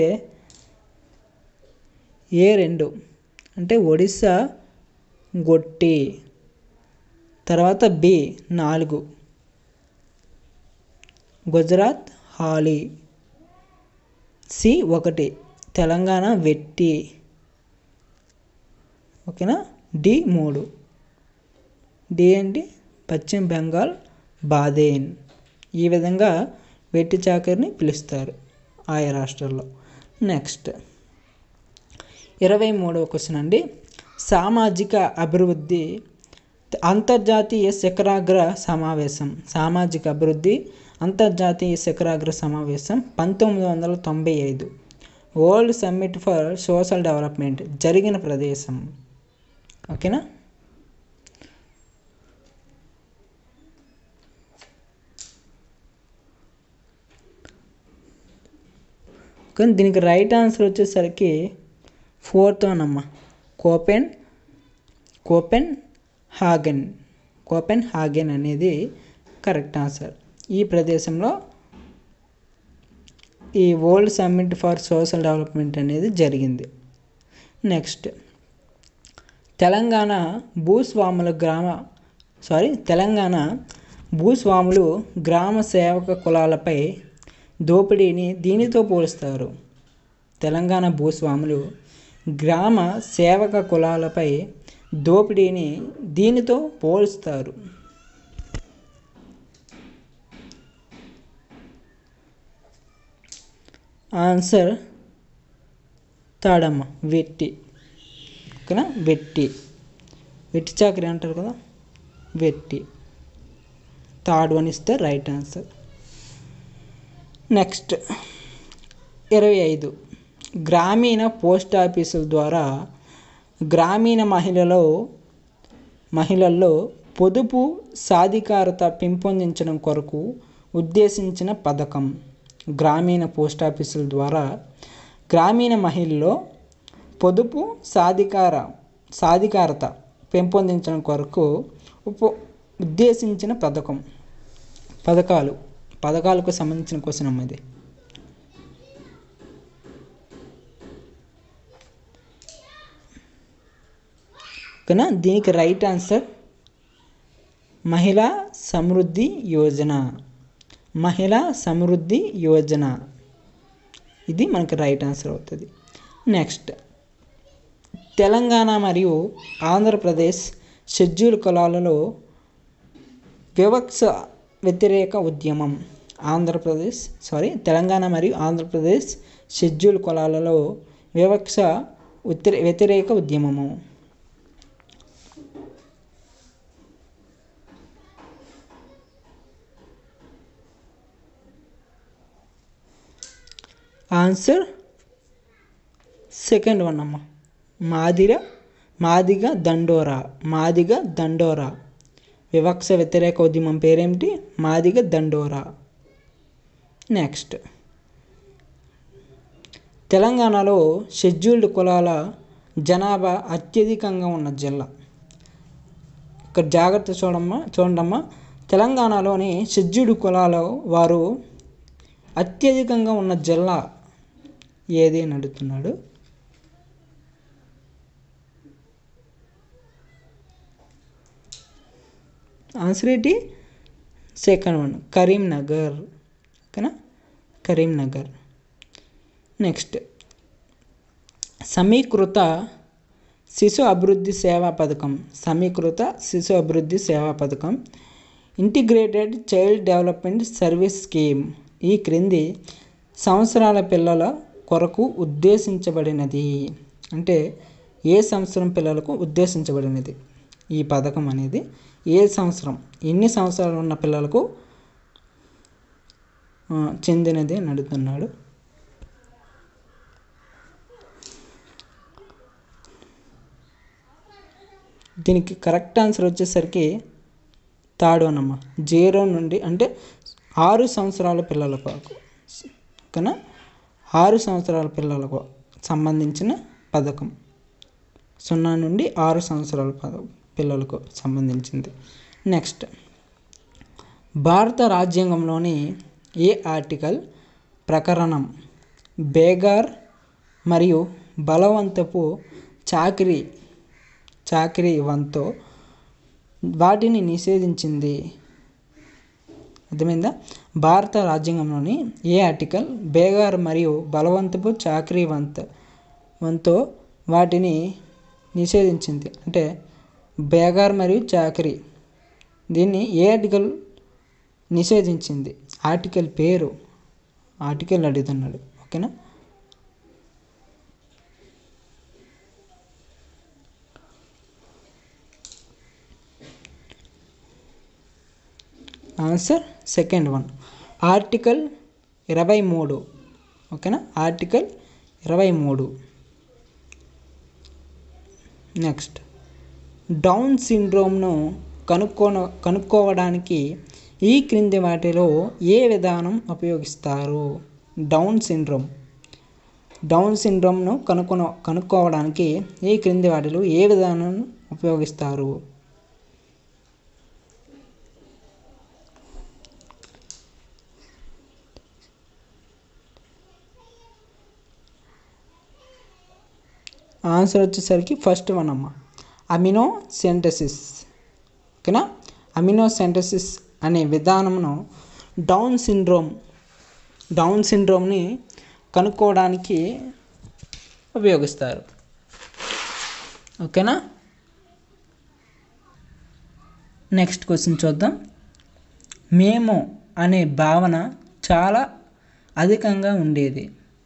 ఏ రెండు అంటే ఒడిస్సా గొట్టి తర్వాత బి నాలుగు గుజరాత్ హాలి సి ఒకటి తెలంగాణ వెట్టి ఓకేనా డి మూడు డి అంటే పశ్చిమ బెంగాల్ బాదేన్ ఈ విధంగా వెట్టి చాకరిని పిలుస్తారు ఆయా రాష్ట్రాల్లో నెక్స్ట్ ఇరవై మూడవ క్వశ్చన్ అండి సామాజిక అభివృద్ధి అంతర్జాతీయ శిఖరాగ్ర సమావేశం సామాజిక అభివృద్ధి అంతర్జాతీయ శిఖరాగ్ర సమావేశం పంతొమ్మిది వందల తొంభై ఐదు world summit for social development జరిగిన ప్రదేశం ఓకేనా కానీ దీనికి రైట్ ఆన్సర్ వచ్చేసరికి ఫోర్త్ వన్ అమ్మ కోపెన్ కోపెన్ హాగెన్ కోపెన్ హాగెన్ అనేది కరెక్ట్ ఆన్సర్ ఈ ప్రదేశంలో ఈ world summit for social development అనేది జరిగింది నెక్స్ట్ తెలంగాణ భూస్వాముల గ్రామ సారీ తెలంగాణ భూస్వాములు గ్రామ సేవక కులాలపై దోపిడీని దీనితో పోలుస్తారు తెలంగాణ భూస్వాములు గ్రామ సేవక కులాలపై దోపిడీని దీనితో పోలుస్తారు ఆన్సర్ తాడమ్మ వెట్టి ఓకేనా వెట్టి వెట్టి చాకరీ అంటారు కదా వెట్టి third one is the right answer next ఇరవై ఐదు గ్రామీణ పోస్ట్ ఆఫీసుల ద్వారా గ్రామీణ మహిళలో మహిళల్లో పొదుపు సాధికారత పెంపొందించడం కొరకు ఉద్దేశించిన పథకం గ్రామీణ పోస్ట్ ఆఫీసుల ద్వారా గ్రామీణ మహిళల్లో పొదుపు సాధికార సాధికారత పెంపొందించడం కొరకు ఉప ఉద్దేశించిన పథకం పథకాలు పథకాలకు సంబంధించిన క్వశ్చన్ అమ్మ ఇది ఓకేనా దీనికి రైట్ ఆన్సర్ మహిళా సమృద్ధి యోజన మహిళా సమృద్ధి యోజన ఇది మనకి రైట్ ఆన్సర్ అవుతుంది నెక్స్ట్ తెలంగాణ మరియు ఆంధ్రప్రదేశ్ షెడ్యూల్ కులాలలో వివక్ష వ్యతిరేక ఉద్యమం ఆంధ్రప్రదేశ్ సారీ తెలంగాణ మరియు ఆంధ్రప్రదేశ్ షెడ్యూల్ కులాలలో వివక్ష ఉత్తర వ్యతిరేక ఉద్యమము ఆన్సర్ సెకండ్ వన్ అమ్మ మాదిర మాదిగ దండోరా మాదిగ దండోరా వివక్ష వ్యతిరేక ఉద్యమం పేరేమిటి మాదిగ దండోరా నెక్స్ట్ తెలంగాణలో షెడ్యూల్డ్ కులాల జనాభా అత్యధికంగా ఉన్న జిల్లా ఇక్కడ జాగ్రత్త చూడమ్మా చూడండమ్మా తెలంగాణలోని షెడ్యూల్డ్ కులాల వారు అత్యధికంగా ఉన్న జిల్లా ఏది అని అడుగుతున్నాడు ఆన్సర్ ఏంటి సెకండ్ వన్ కరీంనగర్ ఓకేనా కరీంనగర్ నెక్స్ట్ సమీకృత శిశు అభివృద్ధి సేవా పథకం సమీకృత శిశు అభివృద్ధి సేవా పథకం integrated child development service scheme ఈ క్రింది సంవత్సరాల పిల్లల కొరకు ఉద్దేశించబడినది అంటే ఏ సంవత్సరం పిల్లలకు ఉద్దేశించబడినది ఈ పథకం అనేది ఏ సంవత్సరం ఎన్ని సంవత్సరాలు ఉన్న పిల్లలకు ఆ, చెందినది అని అడుగుతున్నాడు దీనికి కరెక్ట్ ఆన్సర్ వచ్చేసరికి థర్డ్ వన్ అమ్మ జీరో నుండి అంటే ఆరు సంవత్సరాల పిల్లల కొరకు ఓకేనా ఆరు సంవత్సరాల పిల్లలకు సంబంధించిన పథకం సున్నా నుండి ఆరు సంవత్సరాల పద పిల్లలకు సంబంధించింది నెక్స్ట్ భారత రాజ్యాంగంలోని ఏ ఆర్టికల్ ప్రకరణం బేగార్ మరియు బలవంతపు చాకరీ చాకరీ వంతో వాటిని నిషేధించింది అర్థమైందా భారత రాజ్యాంగంలోని ఏ ఆర్టికల్ బేగార్ మరియు బలవంతపు చాకరీ వంత వంతో వాటిని నిషేధించింది అంటే బేగార్ మరియు చాకరీ దీన్ని ఏ ఆర్టికల్ నిషేధించింది ఆర్టికల్ పేరు ఆర్టికల్ అడుగుతున్నాడు ఓకేనా ఆన్సర్ సెకండ్ వన్ ఆర్టికల్ ఇరవై మూడు ఓకేనా ఆర్టికల్ ఇరవై మూడు నెక్స్ట్ డౌన్ సిండ్రోమ్ను కనుక్కోన కనుక్కోవడానికి ఈ క్రింది వాటిలో ఏ విధానం ఉపయోగిస్తారు డౌన్ సిండ్రోమ్ డౌన్ సిండ్రోమ్ను కనుక్కొన కనుక్కోవడానికి ఈ క్రింది వాటిలో ఏ విధానం ఉపయోగిస్తారు ఆన్సర్ వచ్చేసరికి ఫస్ట్ వన్ అమ్మ అమినో సెంటసిస్ ఓకేనా అమినో సెంటసిస్ అనే విధానమును డౌన్ సిండ్రోమ్ డౌన్ సిండ్రోమ్ని కనుక్కోవడానికి ఉపయోగిస్తారు ఓకేనా నెక్స్ట్ క్వశ్చన్ చూద్దాం మేము అనే భావన చాలా అధికంగా ఉండేది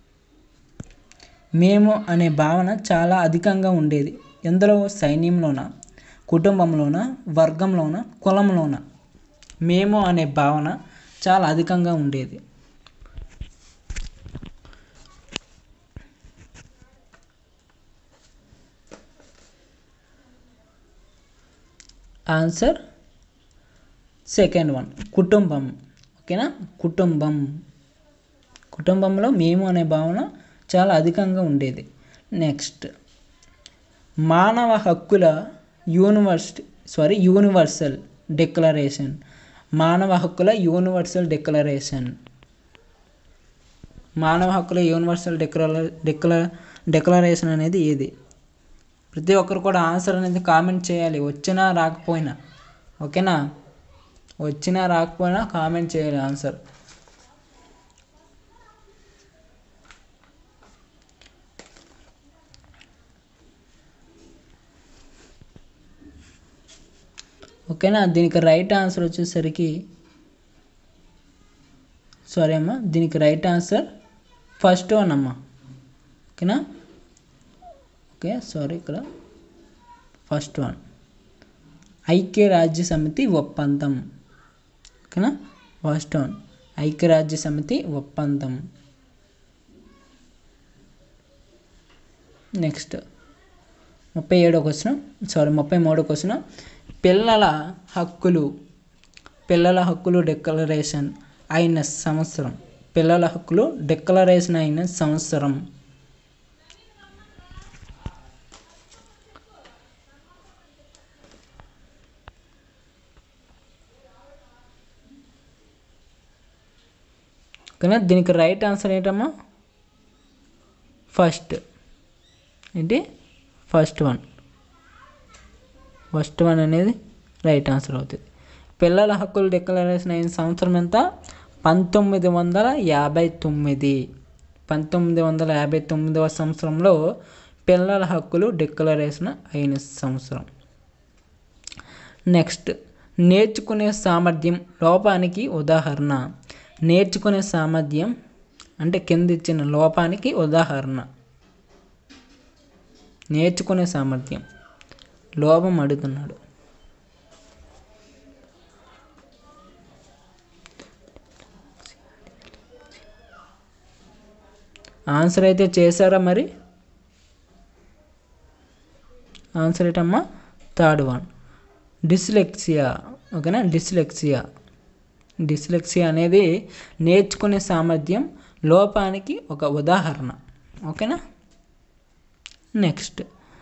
మేము అనే భావన చాలా అధికంగా ఉండేది ఎందులో సైన్యంలోన కుటుంబంలోన వర్గంలోన కులంలోన మేము అనే భావన చాలా అధికంగా ఉండేది ఆన్సర్ సెకండ్ వన్ కుటుంబం ఓకేనా కుటుంబం కుటుంబంలో మేము అనే భావన చాలా అధికంగా ఉండేది నెక్స్ట్ మానవ హక్కుల యూనివర్స్ సారీ యూనివర్సల్ డిక్లరేషన్ మానవ హక్కుల యూనివర్సల్ డిక్లరేషన్ మానవ హక్కుల యూనివర్సల్ డిక్లర డిక్ల డిక్లరేషన్ అనేది ఏది ప్రతి ఒక్కరు కూడా ఆన్సర్ అనేది కామెంట్ చేయాలి వచ్చినా రాకపోయినా ఓకేనా వచ్చినా రాకపోయినా కామెంట్ చేయాలి ఆన్సర్ ఓకేనా దీనికి రైట్ ఆన్సర్ వచ్చేసరికి సారీ అమ్మా దీనికి రైట్ ఆన్సర్ ఫస్ట్ వన్ అమ్మా ఓకేనా ఓకే సారీ ఇక్కడ ఫస్ట్ వన్ ఐక్యరాజ్య సమితి ఒప్పందం ఓకేనా ఫస్ట్ వన్ ఐక్యరాజ్య సమితి ఒప్పందం నెక్స్ట్ ముప్పై ఏడో క్వశ్చన్ సారీ ముప్పై మూడో క్వశ్చన్ పిల్లల హక్కులు పిల్లల హక్కులు డిక్లరేషన్ అయిన సంవత్సరం పిల్లల హక్కులు డిక్లరేషన్ అయిన సంవత్సరం ఓకేనా దీనికి రైట్ ఆన్సర్ ఏంటమ్మా ఫస్ట్ ఏంటి ఫస్ట్ వన్ ఫస్ట్ వన్ అనేది రైట్ ఆన్సర్ అవుతుంది పిల్లల హక్కులు డిక్లరేషన్ అయిన సంవత్సరం ఎంత పంతొమ్మిది వందల యాభై తొమ్మిది పంతొమ్మిది వందల యాభై తొమ్మిదవ సంవత్సరంలో పిల్లల హక్కులు డిక్లరేషన్ అయిన సంవత్సరం నెక్స్ట్ నేర్చుకునే సామర్థ్యం లోపానికి ఉదాహరణ నేర్చుకునే సామర్థ్యం అంటే కింద ఇచ్చిన లోపానికి ఉదాహరణ నేర్చుకునే సామర్థ్యం లోపం అడుగుతున్నాడు ఆన్సర్ అయితే చేశారా మరి ఆన్సర్ ఏంటమ్మా థర్డ్ వన్ డిస్లెక్సియా ఓకేనా డిస్లెక్సియా డిస్లెక్సియా అనేది నేర్చుకునే సామర్థ్యం లోపానికి ఒక ఉదాహరణ ఓకేనా next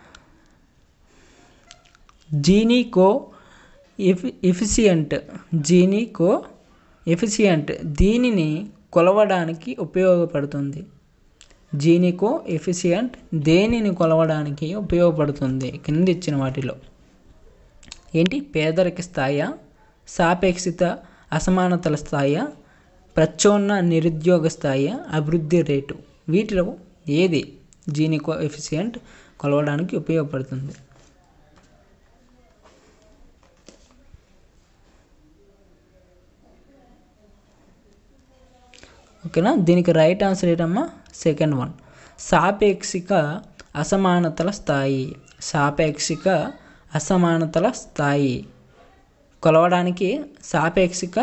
Gini coefficient Gini coefficient దీనిని కొలవడానికి ఉపయోగపడుతుంది జీనికో ఎఫిషియంట్ దేనిని కొలవడానికి ఉపయోగపడుతుంది కింద ఇచ్చిన వాటిలో ఏంటి పేదరిక స్థాయి సాపేక్షిత అసమానతల స్థాయి ప్రచ్ఛన్న నిరుద్యోగ స్థాయి అభివృద్ధి రేటు వీటిలో ఏది జీనికో ఎఫిషియంట్ కొలవడానికి ఉపయోగపడుతుంది ఓకేనా దీనికి రైట్ ఆన్సర్ ఏంటమ్మా సెకండ్ వన్ సాపేక్షిక అసమానతల స్థాయి సాపేక్షిక అసమానతల స్థాయి కొలవడానికి సాపేక్షిక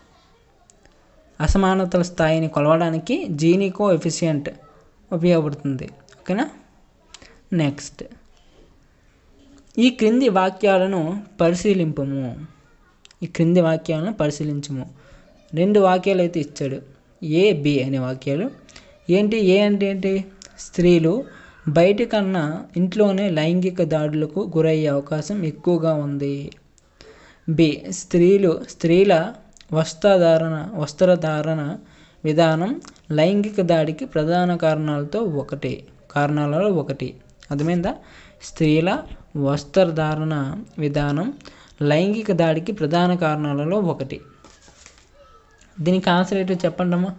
అసమానతల స్థాయిని కొలవడానికి జీనికో ఎఫిషియంట్ ఉపయోగపడుతుంది ఓకేనా నెక్స్ట్ ఈ క్రింది వాక్యాలను పరిశీలింపము ఈ క్రింది వాక్యాలను పరిశీలించము రెండు వాక్యాలు అయితే ఇచ్చాడు ఏ బి అనే వాక్యాలు ఏంటి ఏ అంటే ఏంటి స్త్రీలు బయట కన్నా ఇంట్లోనే లైంగిక దాడులకు గురయ్యే అవకాశం ఎక్కువగా ఉంది బి స్త్రీలు స్త్రీల వస్త్రధారణ వస్త్రధారణ విధానం లైంగిక దాడికి ప్రధాన కారణాలతో ఒకటి కారణాలలో ఒకటి అర్థమైందా స్త్రీల వస్త్రధారణ విధానం లైంగిక దాడికి ప్రధాన కారణాలలో ఒకటి దీనికి ఆన్సర్ ఏంటో చెప్పండి అమ్మా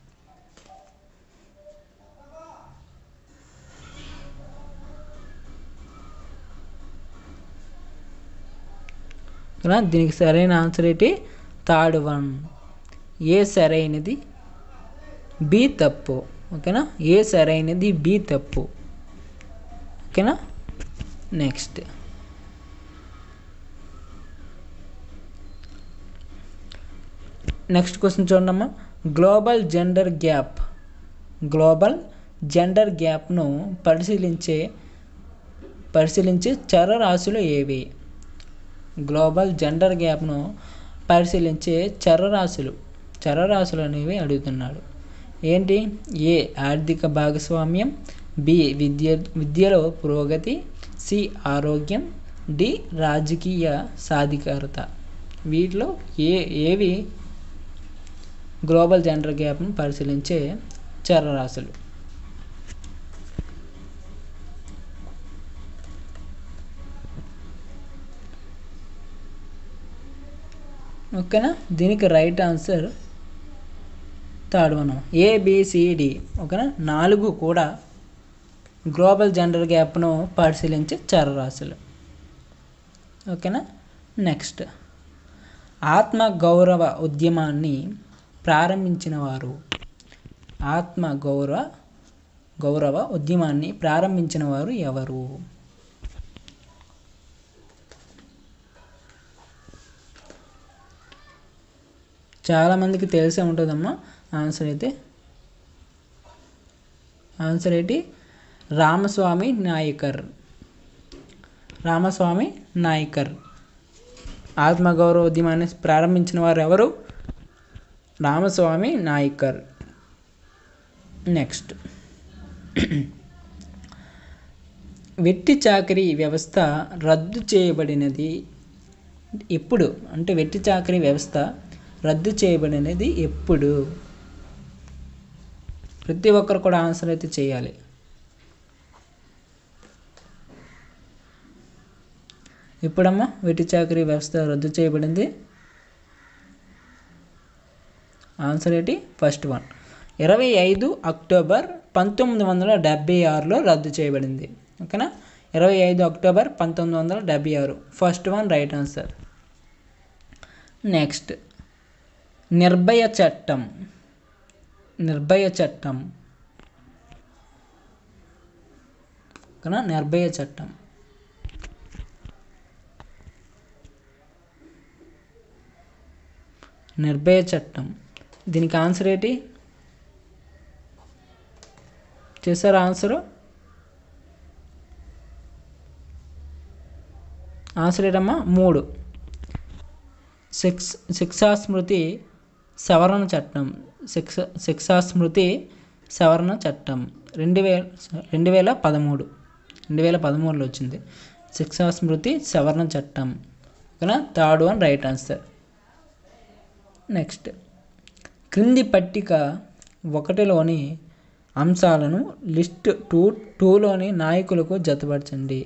కదా దీనికి సరైన ఆన్సర్ ఏంటి థర్డ్ వన్ ఏ సరైనది బి తప్పు ఓకేనా ఏ సరైనది బి తప్పు ఓకేనా నెక్స్ట్ నెక్స్ట్ క్వశ్చన్ చూడమ్మా global gender gap global gender గ్యాప్ను పరిశీలించే పరిశీలించే చరరాశులు ఏవి గ్లోబల్ జెండర్ గ్యాప్ను పరిశీలించే చరరాశులు చరరాశులు అనేవి అడుగుతున్నాడు ఏంటి ఏ ఆర్థిక భాగస్వామ్యం బి విద్య విద్యలో పురోగతి సి ఆరోగ్యం డి రాజకీయ సాధికారత వీటిలో ఏ ఏవి గ్లోబల్ జెండర్ గ్యాప్ను పరిశీలించే చరరాశులు ఓకేనా దీనికి right answer third one A B C D ఓకేనా నాలుగు కూడా గ్లోబల్ జెండర్ గ్యాప్ను పరిశీలించే చరరాశులు ఓకేనా నెక్స్ట్ ఆత్మ గౌరవ ఉద్యమాన్ని ప్రారంభించిన వారు ఆత్మ గౌరవ గౌరవ ఉద్యమాన్ని ప్రారంభించిన వారు ఎవరు చాలామందికి తెలిసే ఉంటుందమ్మా ఆన్సర్ అయితే ఆన్సర్ ఏంటి రామస్వామి నాయకర్ రామస్వామి నాయకర్ ఆత్మగౌరవ ఉద్యమాన్ని ప్రారంభించిన వారు ఎవరు రామస్వామి నాయకర్ నెక్స్ట్ వెట్టి చాకరీ వ్యవస్థ రద్దు చేయబడినది ఎప్పుడు అంటే వెట్టి చాకరీ వ్యవస్థ రద్దు చేయబడినది ఎప్పుడు ప్రతి ఒక్కరు కూడా ఆన్సర్ అయితే చేయాలి ఎప్పుడమ్మా వెట్టి చాకరీ వ్యవస్థ రద్దు చేయబడింది ఆన్సర్ ఏంటి ఫస్ట్ వన్ ఇరవై ఐదు అక్టోబర్ పంతొమ్మిది వందల డెబ్బై ఆరులో రద్దు చేయబడింది ఓకేనా ఇరవై ఐదు అక్టోబర్ పంతొమ్మిది వందల డెబ్బై ఆరు first one right answer next నిర్భయ చట్టం నిర్భయ చట్టం ఓకేనా నిర్భయ చట్టం నిర్భయ చట్టం దీనికి ఆన్సర్ ఏంటి చేశారా ఆన్సరు ఆన్సర్ ఏంటమ్మా మూడు శిక్ష శిక్షా స్మృతి సవరణ చట్టం శిక్ష శిక్షా స్మృతి సవరణ చట్టం రెండు వేల రెండు వేల పదమూడు రెండు వేల పదమూడులో వచ్చింది శిక్షా స్మృతి సవరణ చట్టం ఓకేనా third one right answer next క్రింది పట్టిక ఒకటిలోని అంశాలను లిస్ట్ టూ టూలోని నాయకులకు జతపరచండి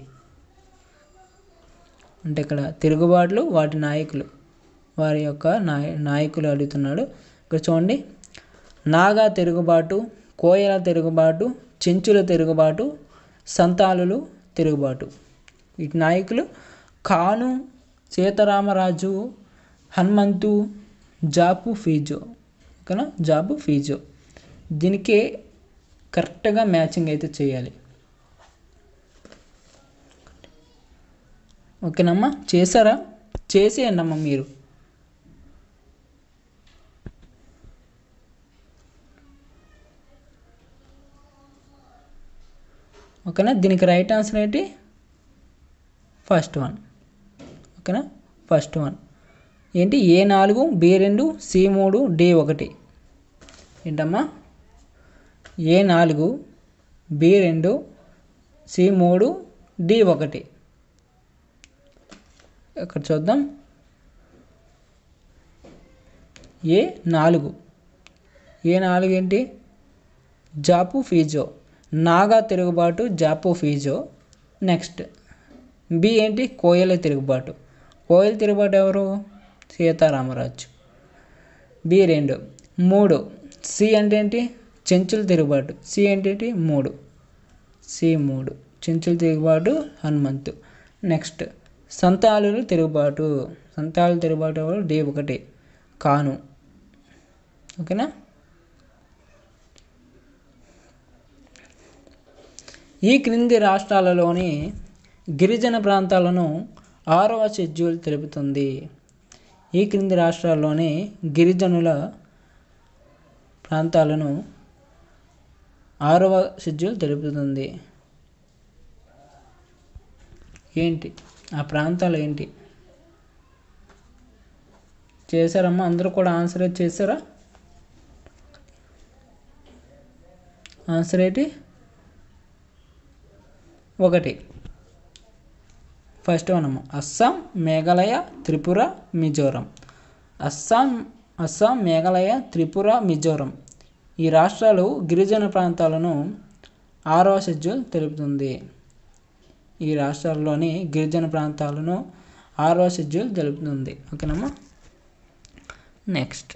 అంటే ఇక్కడ తిరుగుబాట్లు వాటి నాయకులు వారి యొక్క నాయ నాయకులు అడుగుతున్నాడు ఇక్కడ చూడండి నాగా తిరుగుబాటు కోయల తిరుగుబాటు చెంచుల తిరుగుబాటు సంతాలులు తిరుగుబాటు వీటి నాయకులు కాను సీతారామరాజు హనుమంతు జాపు ఫీజో ఓకేనా జాబు ఫీజో దీనికి కరెక్ట్గా మ్యాచింగ్ అయితే చేయాలి ఓకేనమ్మా చేశారా చేసేయండి అమ్మా మీరు ఓకేనా దీనికి రైట్ ఆన్సర్ ఏంటి ఫస్ట్ వన్ ఓకేనా ఫస్ట్ వన్ ఏంటి ఏ నాలుగు బి రెండు సి మూడు డి ఒకటి ఏంటమ్మా ఏ నాలుగు బి రెండు సి మూడు డి ఒకటి ఇక్కడ చూద్దాం ఏ నాలుగు ఏ నాలుగు ఏంటి జాపు ఫీజో నాగా తిరుగుబాటు జాపు ఫీజో నెక్స్ట్ బి ఏంటి కోయల తిరుగుబాటు కోయల తిరుగుబాటు ఎవరు సీతారామరాజు బి రెండు మూడు సి అంటే ఏంటి చెంచుల తిరుగుబాటు సి అంటే ఏంటి మూడు సి మూడు చెంచుల తిరుగుబాటు హనుమంతు నెక్స్ట్ సంతాలులు తిరుగుబాటు సంతాలు తిరుగుబాటు ఎవరు డి ఒకటి కాను ఓకేనా ఈ క్రింది రాష్ట్రాలలోని గిరిజన ప్రాంతాలను ఆరవ షెడ్యూల్ తెలుపుతుంది ఈ క్రింది రాష్ట్రాల్లోని గిరిజనుల ప్రాంతాలను ఆరవ షెడ్యూల్ తెలుపుతుంది ఏంటి ఆ ప్రాంతాలు ఏంటి చేశారమ్మా అందరూ కూడా ఆన్సర్ చేశారా ఆన్సర్ ఏంటి ఒకటి ఫస్ట్ వన్ అమ్మ అస్సాం మేఘాలయ త్రిపుర మిజోరం అస్సాం అస్సాం మేఘాలయ త్రిపుర మిజోరం ఈ రాష్ట్రాలు గిరిజన ప్రాంతాలను ఆరవ షెడ్యూల్ తెలుపుతుంది ఈ రాష్ట్రాల్లోని గిరిజన ప్రాంతాలను ఆరవ షెడ్యూల్ తెలుపుతుంది ఓకేనమ్మా నెక్స్ట్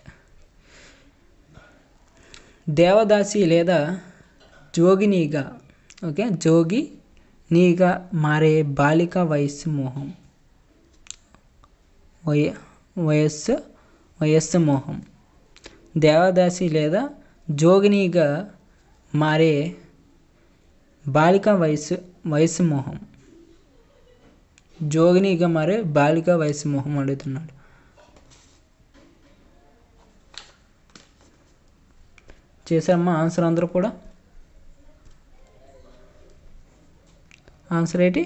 దేవదాసి లేదా జోగినీగా ఓకే జోగి నీగా మారే బాలిక వయస్సు మోహం వయ వయస్సు వయస్సు మోహం దేవదాసి లేదా జోగినిగా మారే బాలిక వయసు వయసు మోహం జోగినిగా మారే బాలిక వయసు మోహం అడుగుతున్నాడు చేశారమ్మా ఆన్సర్ అందరూ కూడా ఆన్సర్ ఏంటి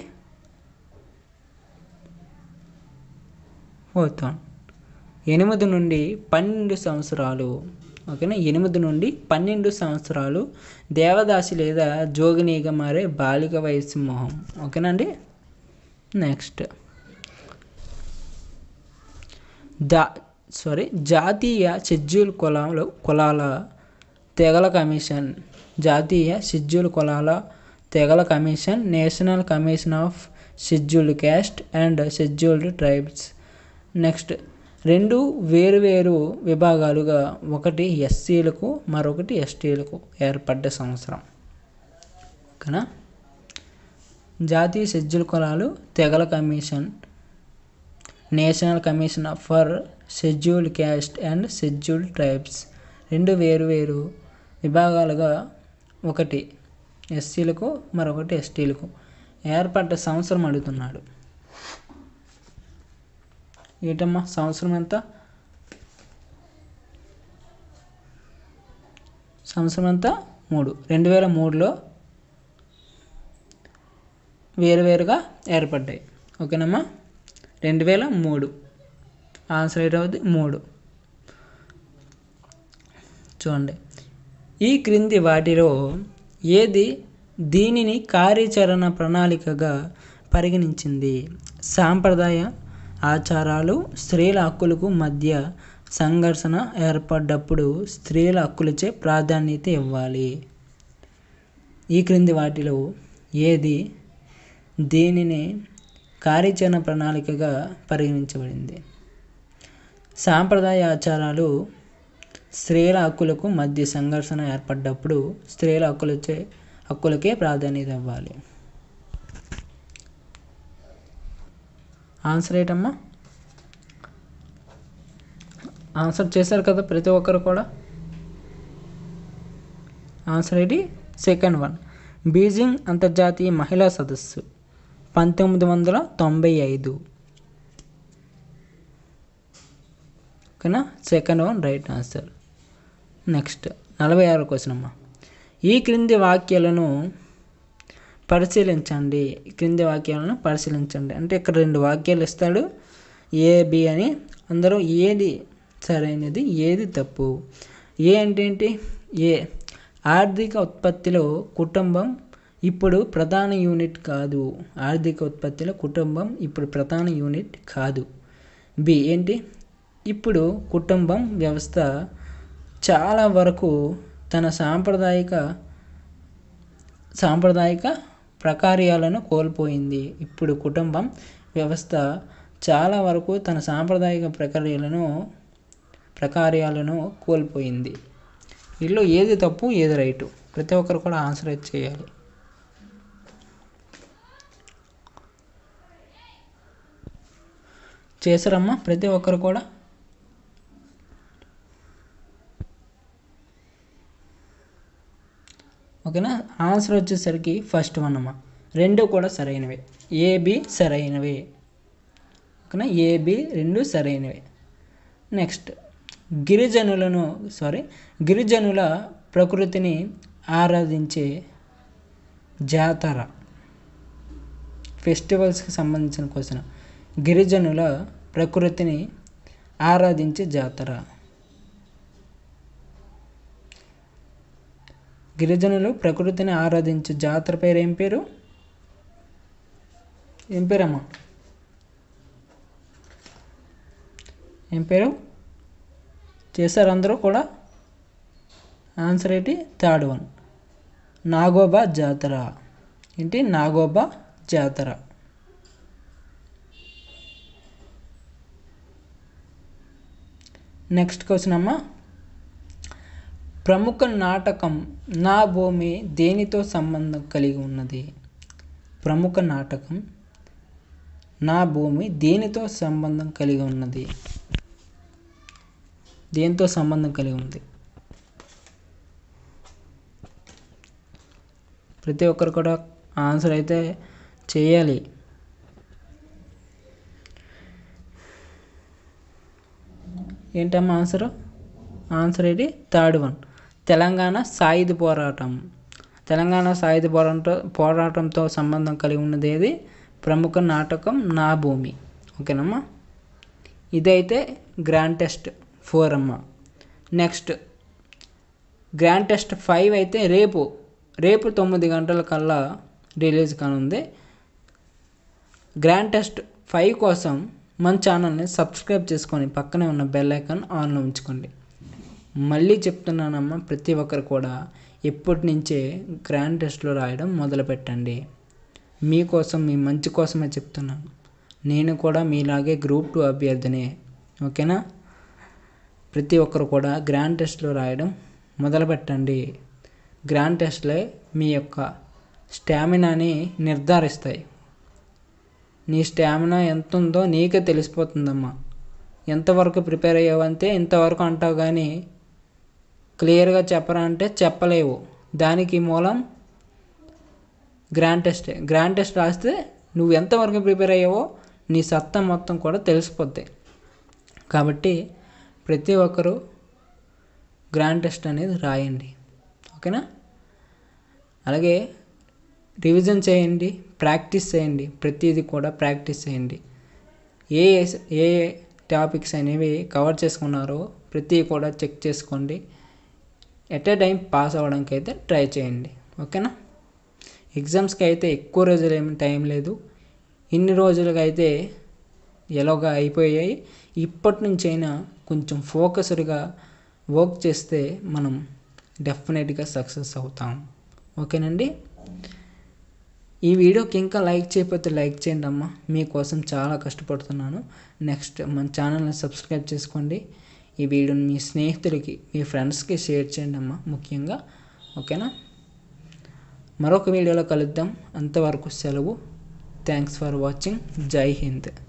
పోతాం ఎనిమిది నుండి పన్నెండు సంవత్సరాలు ఓకేనా ఎనిమిది నుండి పన్నెండు సంవత్సరాలు దేవదాసి లేదా జోగినిగా మారే బాలిక వయస్సు మోహం ఓకేనా అండి నెక్స్ట్ దా సారీ జాతీయ షెడ్యూల్ కులాలు కులాల తెగల కమిషన్ జాతీయ షెడ్యూల్ కులాల తెగల commission national commission of scheduled caste and scheduled tribes next రెండు వేరువేరు విభాగాలుగా ఒకటి ఎస్సీలకు మరొకటి ఎస్టీలకు ఏర్పడ్డ సంవత్సరం ఓకేనా జాతీయ షెడ్యూల్ కులాలు తెగల commission national commission for scheduled caste and scheduled tribes రెండు వేరు వేరు విభాగాలుగా ఒకటి ఎస్సీలకు మరొకటి ఎస్టీలకు ఏర్పడ్డ సంవత్సరం అడుగుతున్నాడు ఏంటమ్మా సంవత్సరం ఎంత సంవత్సరం ఎంత మూడు రెండు వేల మూడులో వేరువేరుగా ఏర్పడ్డాయి ఓకేనమ్మా రెండు వేల మూడు ఆన్సర్ ఏంటవుతుంది మూడు చూడండి ఈ క్రింది వాటిలో ఏది దీనిని కార్యాచరణ ప్రణాళికగా పరిగణించింది సాంప్రదాయ ఆచారాలు స్త్రీల హక్కులకు మధ్య సంఘర్షణ ఏర్పడ్డప్పుడు స్త్రీల హక్కులచే ప్రాధాన్యత ఇవ్వాలి ఈ క్రింది వాటిలో ఏది దీనిని కార్యాచరణ ప్రణాళికగా పరిగణించబడింది సాంప్రదాయ ఆచారాలు స్త్రీల హక్కులకు మధ్య సంఘర్షణ ఏర్పడ్డప్పుడు స్త్రీల హక్కులచే హక్కులకే ప్రాధాన్యత ఇవ్వాలి ఆన్సర్ ఏంటమ్మా ఆన్సర్ చేశారు కదా ప్రతి ఒక్కరు కూడా ఆన్సర్ ఏంటి సెకండ్ వన్ బీజింగ్ అంతర్జాతీయ మహిళా సదస్సు పంతొమ్మిది వందల తొంభై ఐదు ఓకేనా second one right answer next నలభై ఆరు క్వశ్చన్ అమ్మా ఈ క్రింది వాక్యాలను పరిశీలించండి ఈ క్రింది వాక్యాలను పరిశీలించండి అంటే ఇక్కడ రెండు వాక్యాలు ఇస్తాడు ఏ బి అని అందరూ ఏది సరైనది ఏది తప్పు ఏ అంటే ఏంటి ఏ ఆర్థిక ఉత్పత్తిలో కుటుంబం ఇప్పుడు ప్రధాన యూనిట్ కాదు ఆర్థిక ఉత్పత్తిలో కుటుంబం ఇప్పుడు ప్రధాన యూనిట్ కాదు బి ఏంటి ఇప్పుడు కుటుంబం వ్యవస్థ చాలా వరకు తన సాంప్రదాయిక సాంప్రదాయిక ప్రకార్యాలను కోల్పోయింది ఇప్పుడు కుటుంబం వ్యవస్థ చాలా వరకు తన సాంప్రదాయిక ప్రక్రియలను ప్రకార్యాలను కోల్పోయింది వీళ్ళు ఏది తప్పు ఏది రైటు ప్రతి ఒక్కరు కూడా ఆన్సర్ అయితే చేయాలి చేశారమ్మా ప్రతి ఒక్కరు కూడా ఓకేనా ఆన్సర్ వచ్చేసరికి ఫస్ట్ వన్ అమ్మా రెండు కూడా సరైనవే ఏబి సరైనవే ఓకేనా ఏబి రెండు సరైనవే నెక్స్ట్ గిరిజనులను సారీ గిరిజనుల ప్రకృతిని ఆరాధించే జాతర ఫెస్టివల్స్కి సంబంధించిన క్వశ్చన్ గిరిజనుల ప్రకృతిని ఆరాధించే జాతర గిరిజనులు ప్రకృతిని ఆరాధించే జాతర పేరు ఏం పేరు ఏం పేరమ్మా ఏం పేరు చేశారు అందరూ కూడా ఆన్సర్ ఏంటి థర్డ్ వన్ నాగోబా జాతర ఏంటి నాగోబా జాతర నెక్స్ట్ క్వశ్చన్ అమ్మా ప్రముఖ నాటకం నా భూమి దేనితో సంబంధం కలిగి ఉన్నది ప్రముఖ నాటకం నా భూమి దేనితో సంబంధం కలిగి ఉన్నది దేంతో సంబంధం కలిగి ఉంది ప్రతి ఒక్కరు కూడా ఆన్సర్ అయితే చేయాలి ఏంటమ్మా ఆన్సర్ ఆన్సర్ ఏంటి థర్డ్ వన్ తెలంగాణ సాయుధ పోరాటం తెలంగాణ సాయుధ పోరాటం పోరాటంతో సంబంధం కలిగి ఉన్నది ఏది ప్రముఖ నాటకం నా భూమి ఓకేనమ్మా ఇదైతే గ్రాండ్ టెస్ట్ ఫోర్ అమ్మ నెక్స్ట్ గ్రాండ్ టెస్ట్ ఫైవ్ అయితే రేపు రేపు తొమ్మిది గంటల కల్లా రిలీజ్ కానుంది గ్రాండ్ టెస్ట్ ఫైవ్ కోసం మన ఛానల్ని సబ్స్క్రైబ్ చేసుకొని పక్కనే ఉన్న బెల్ ఐకాన్ ఆన్లో ఉంచుకోండి మళ్ళీ చెప్తున్నానమ్మా ప్రతి ఒక్కరు కూడా ఇప్పటి నుంచే గ్రాండ్ టెస్ట్లో రాయడం మొదలు పెట్టండి మీకోసం మీ మంచి కోసమే చెప్తున్నాను నేను కూడా మీలాగే గ్రూప్ టూ అభ్యర్థినే ఓకేనా ప్రతి ఒక్కరు కూడా గ్రాండ్ టెస్ట్లో రాయడం మొదలు పెట్టండి గ్రాండ్ టెస్ట్లే మీ యొక్క స్టామినాని నిర్ధారిస్తాయి నీ స్టామినా ఎంత ఉందో నీకే తెలిసిపోతుందమ్మా ఎంతవరకు ప్రిపేర్ అయ్యావంటే ఇంతవరకు అంటావు కానీ క్లియర్గా చెప్పరా అంటే చెప్పలేవు దానికి మూలం గ్రాండ్ టెస్టే గ్రాండ్ టెస్ట్ రాస్తే నువ్వు ఎంతవరకు ప్రిపేర్ అయ్యావో నీ సత్తా మొత్తం కూడా తెలిసిపోద్ది కాబట్టి ప్రతి ఒక్కరూ గ్రాండ్ టెస్ట్ అనేది రాయండి ఓకేనా అలాగే రివిజన్ చేయండి ప్రాక్టీస్ చేయండి ప్రతిదీ కూడా ప్రాక్టీస్ చేయండి ఏ ఏ టాపిక్స్ అనేవి కవర్ చేసుకున్నారో ప్రతి కూడా చెక్ చేసుకోండి ఎట్ ఏ టైం పాస్ అవ్వడానికి అయితే ట్రై చేయండి ఓకేనా ఎగ్జామ్స్కి అయితే ఎక్కువ రోజులు ఏమి టైం లేదు ఇన్ని రోజులుగా అయితే ఎలాగా అయిపోయాయి ఇప్పటి నుంచి అయినా కొంచెం ఫోకస్డ్గా వర్క్ చేస్తే మనం డెఫినెట్గా సక్సెస్ అవుతాం ఓకేనండి ఈ వీడియోకి ఇంకా లైక్ చేయకపోతే లైక్ చేయండి అమ్మా మీకోసం చాలా కష్టపడుతున్నాను నెక్స్ట్ మన ఛానల్ని సబ్స్క్రైబ్ చేసుకోండి ఈ వీడియోని మీ స్నేహితులకి మీ ఫ్రెండ్స్కి షేర్ చేయండి అమ్మా ముఖ్యంగా ఓకేనా మరొక వీడియోలో కలుద్దాం అంతవరకు సెలవు థ్యాంక్స్ ఫర్ వాచింగ్ జై హింద్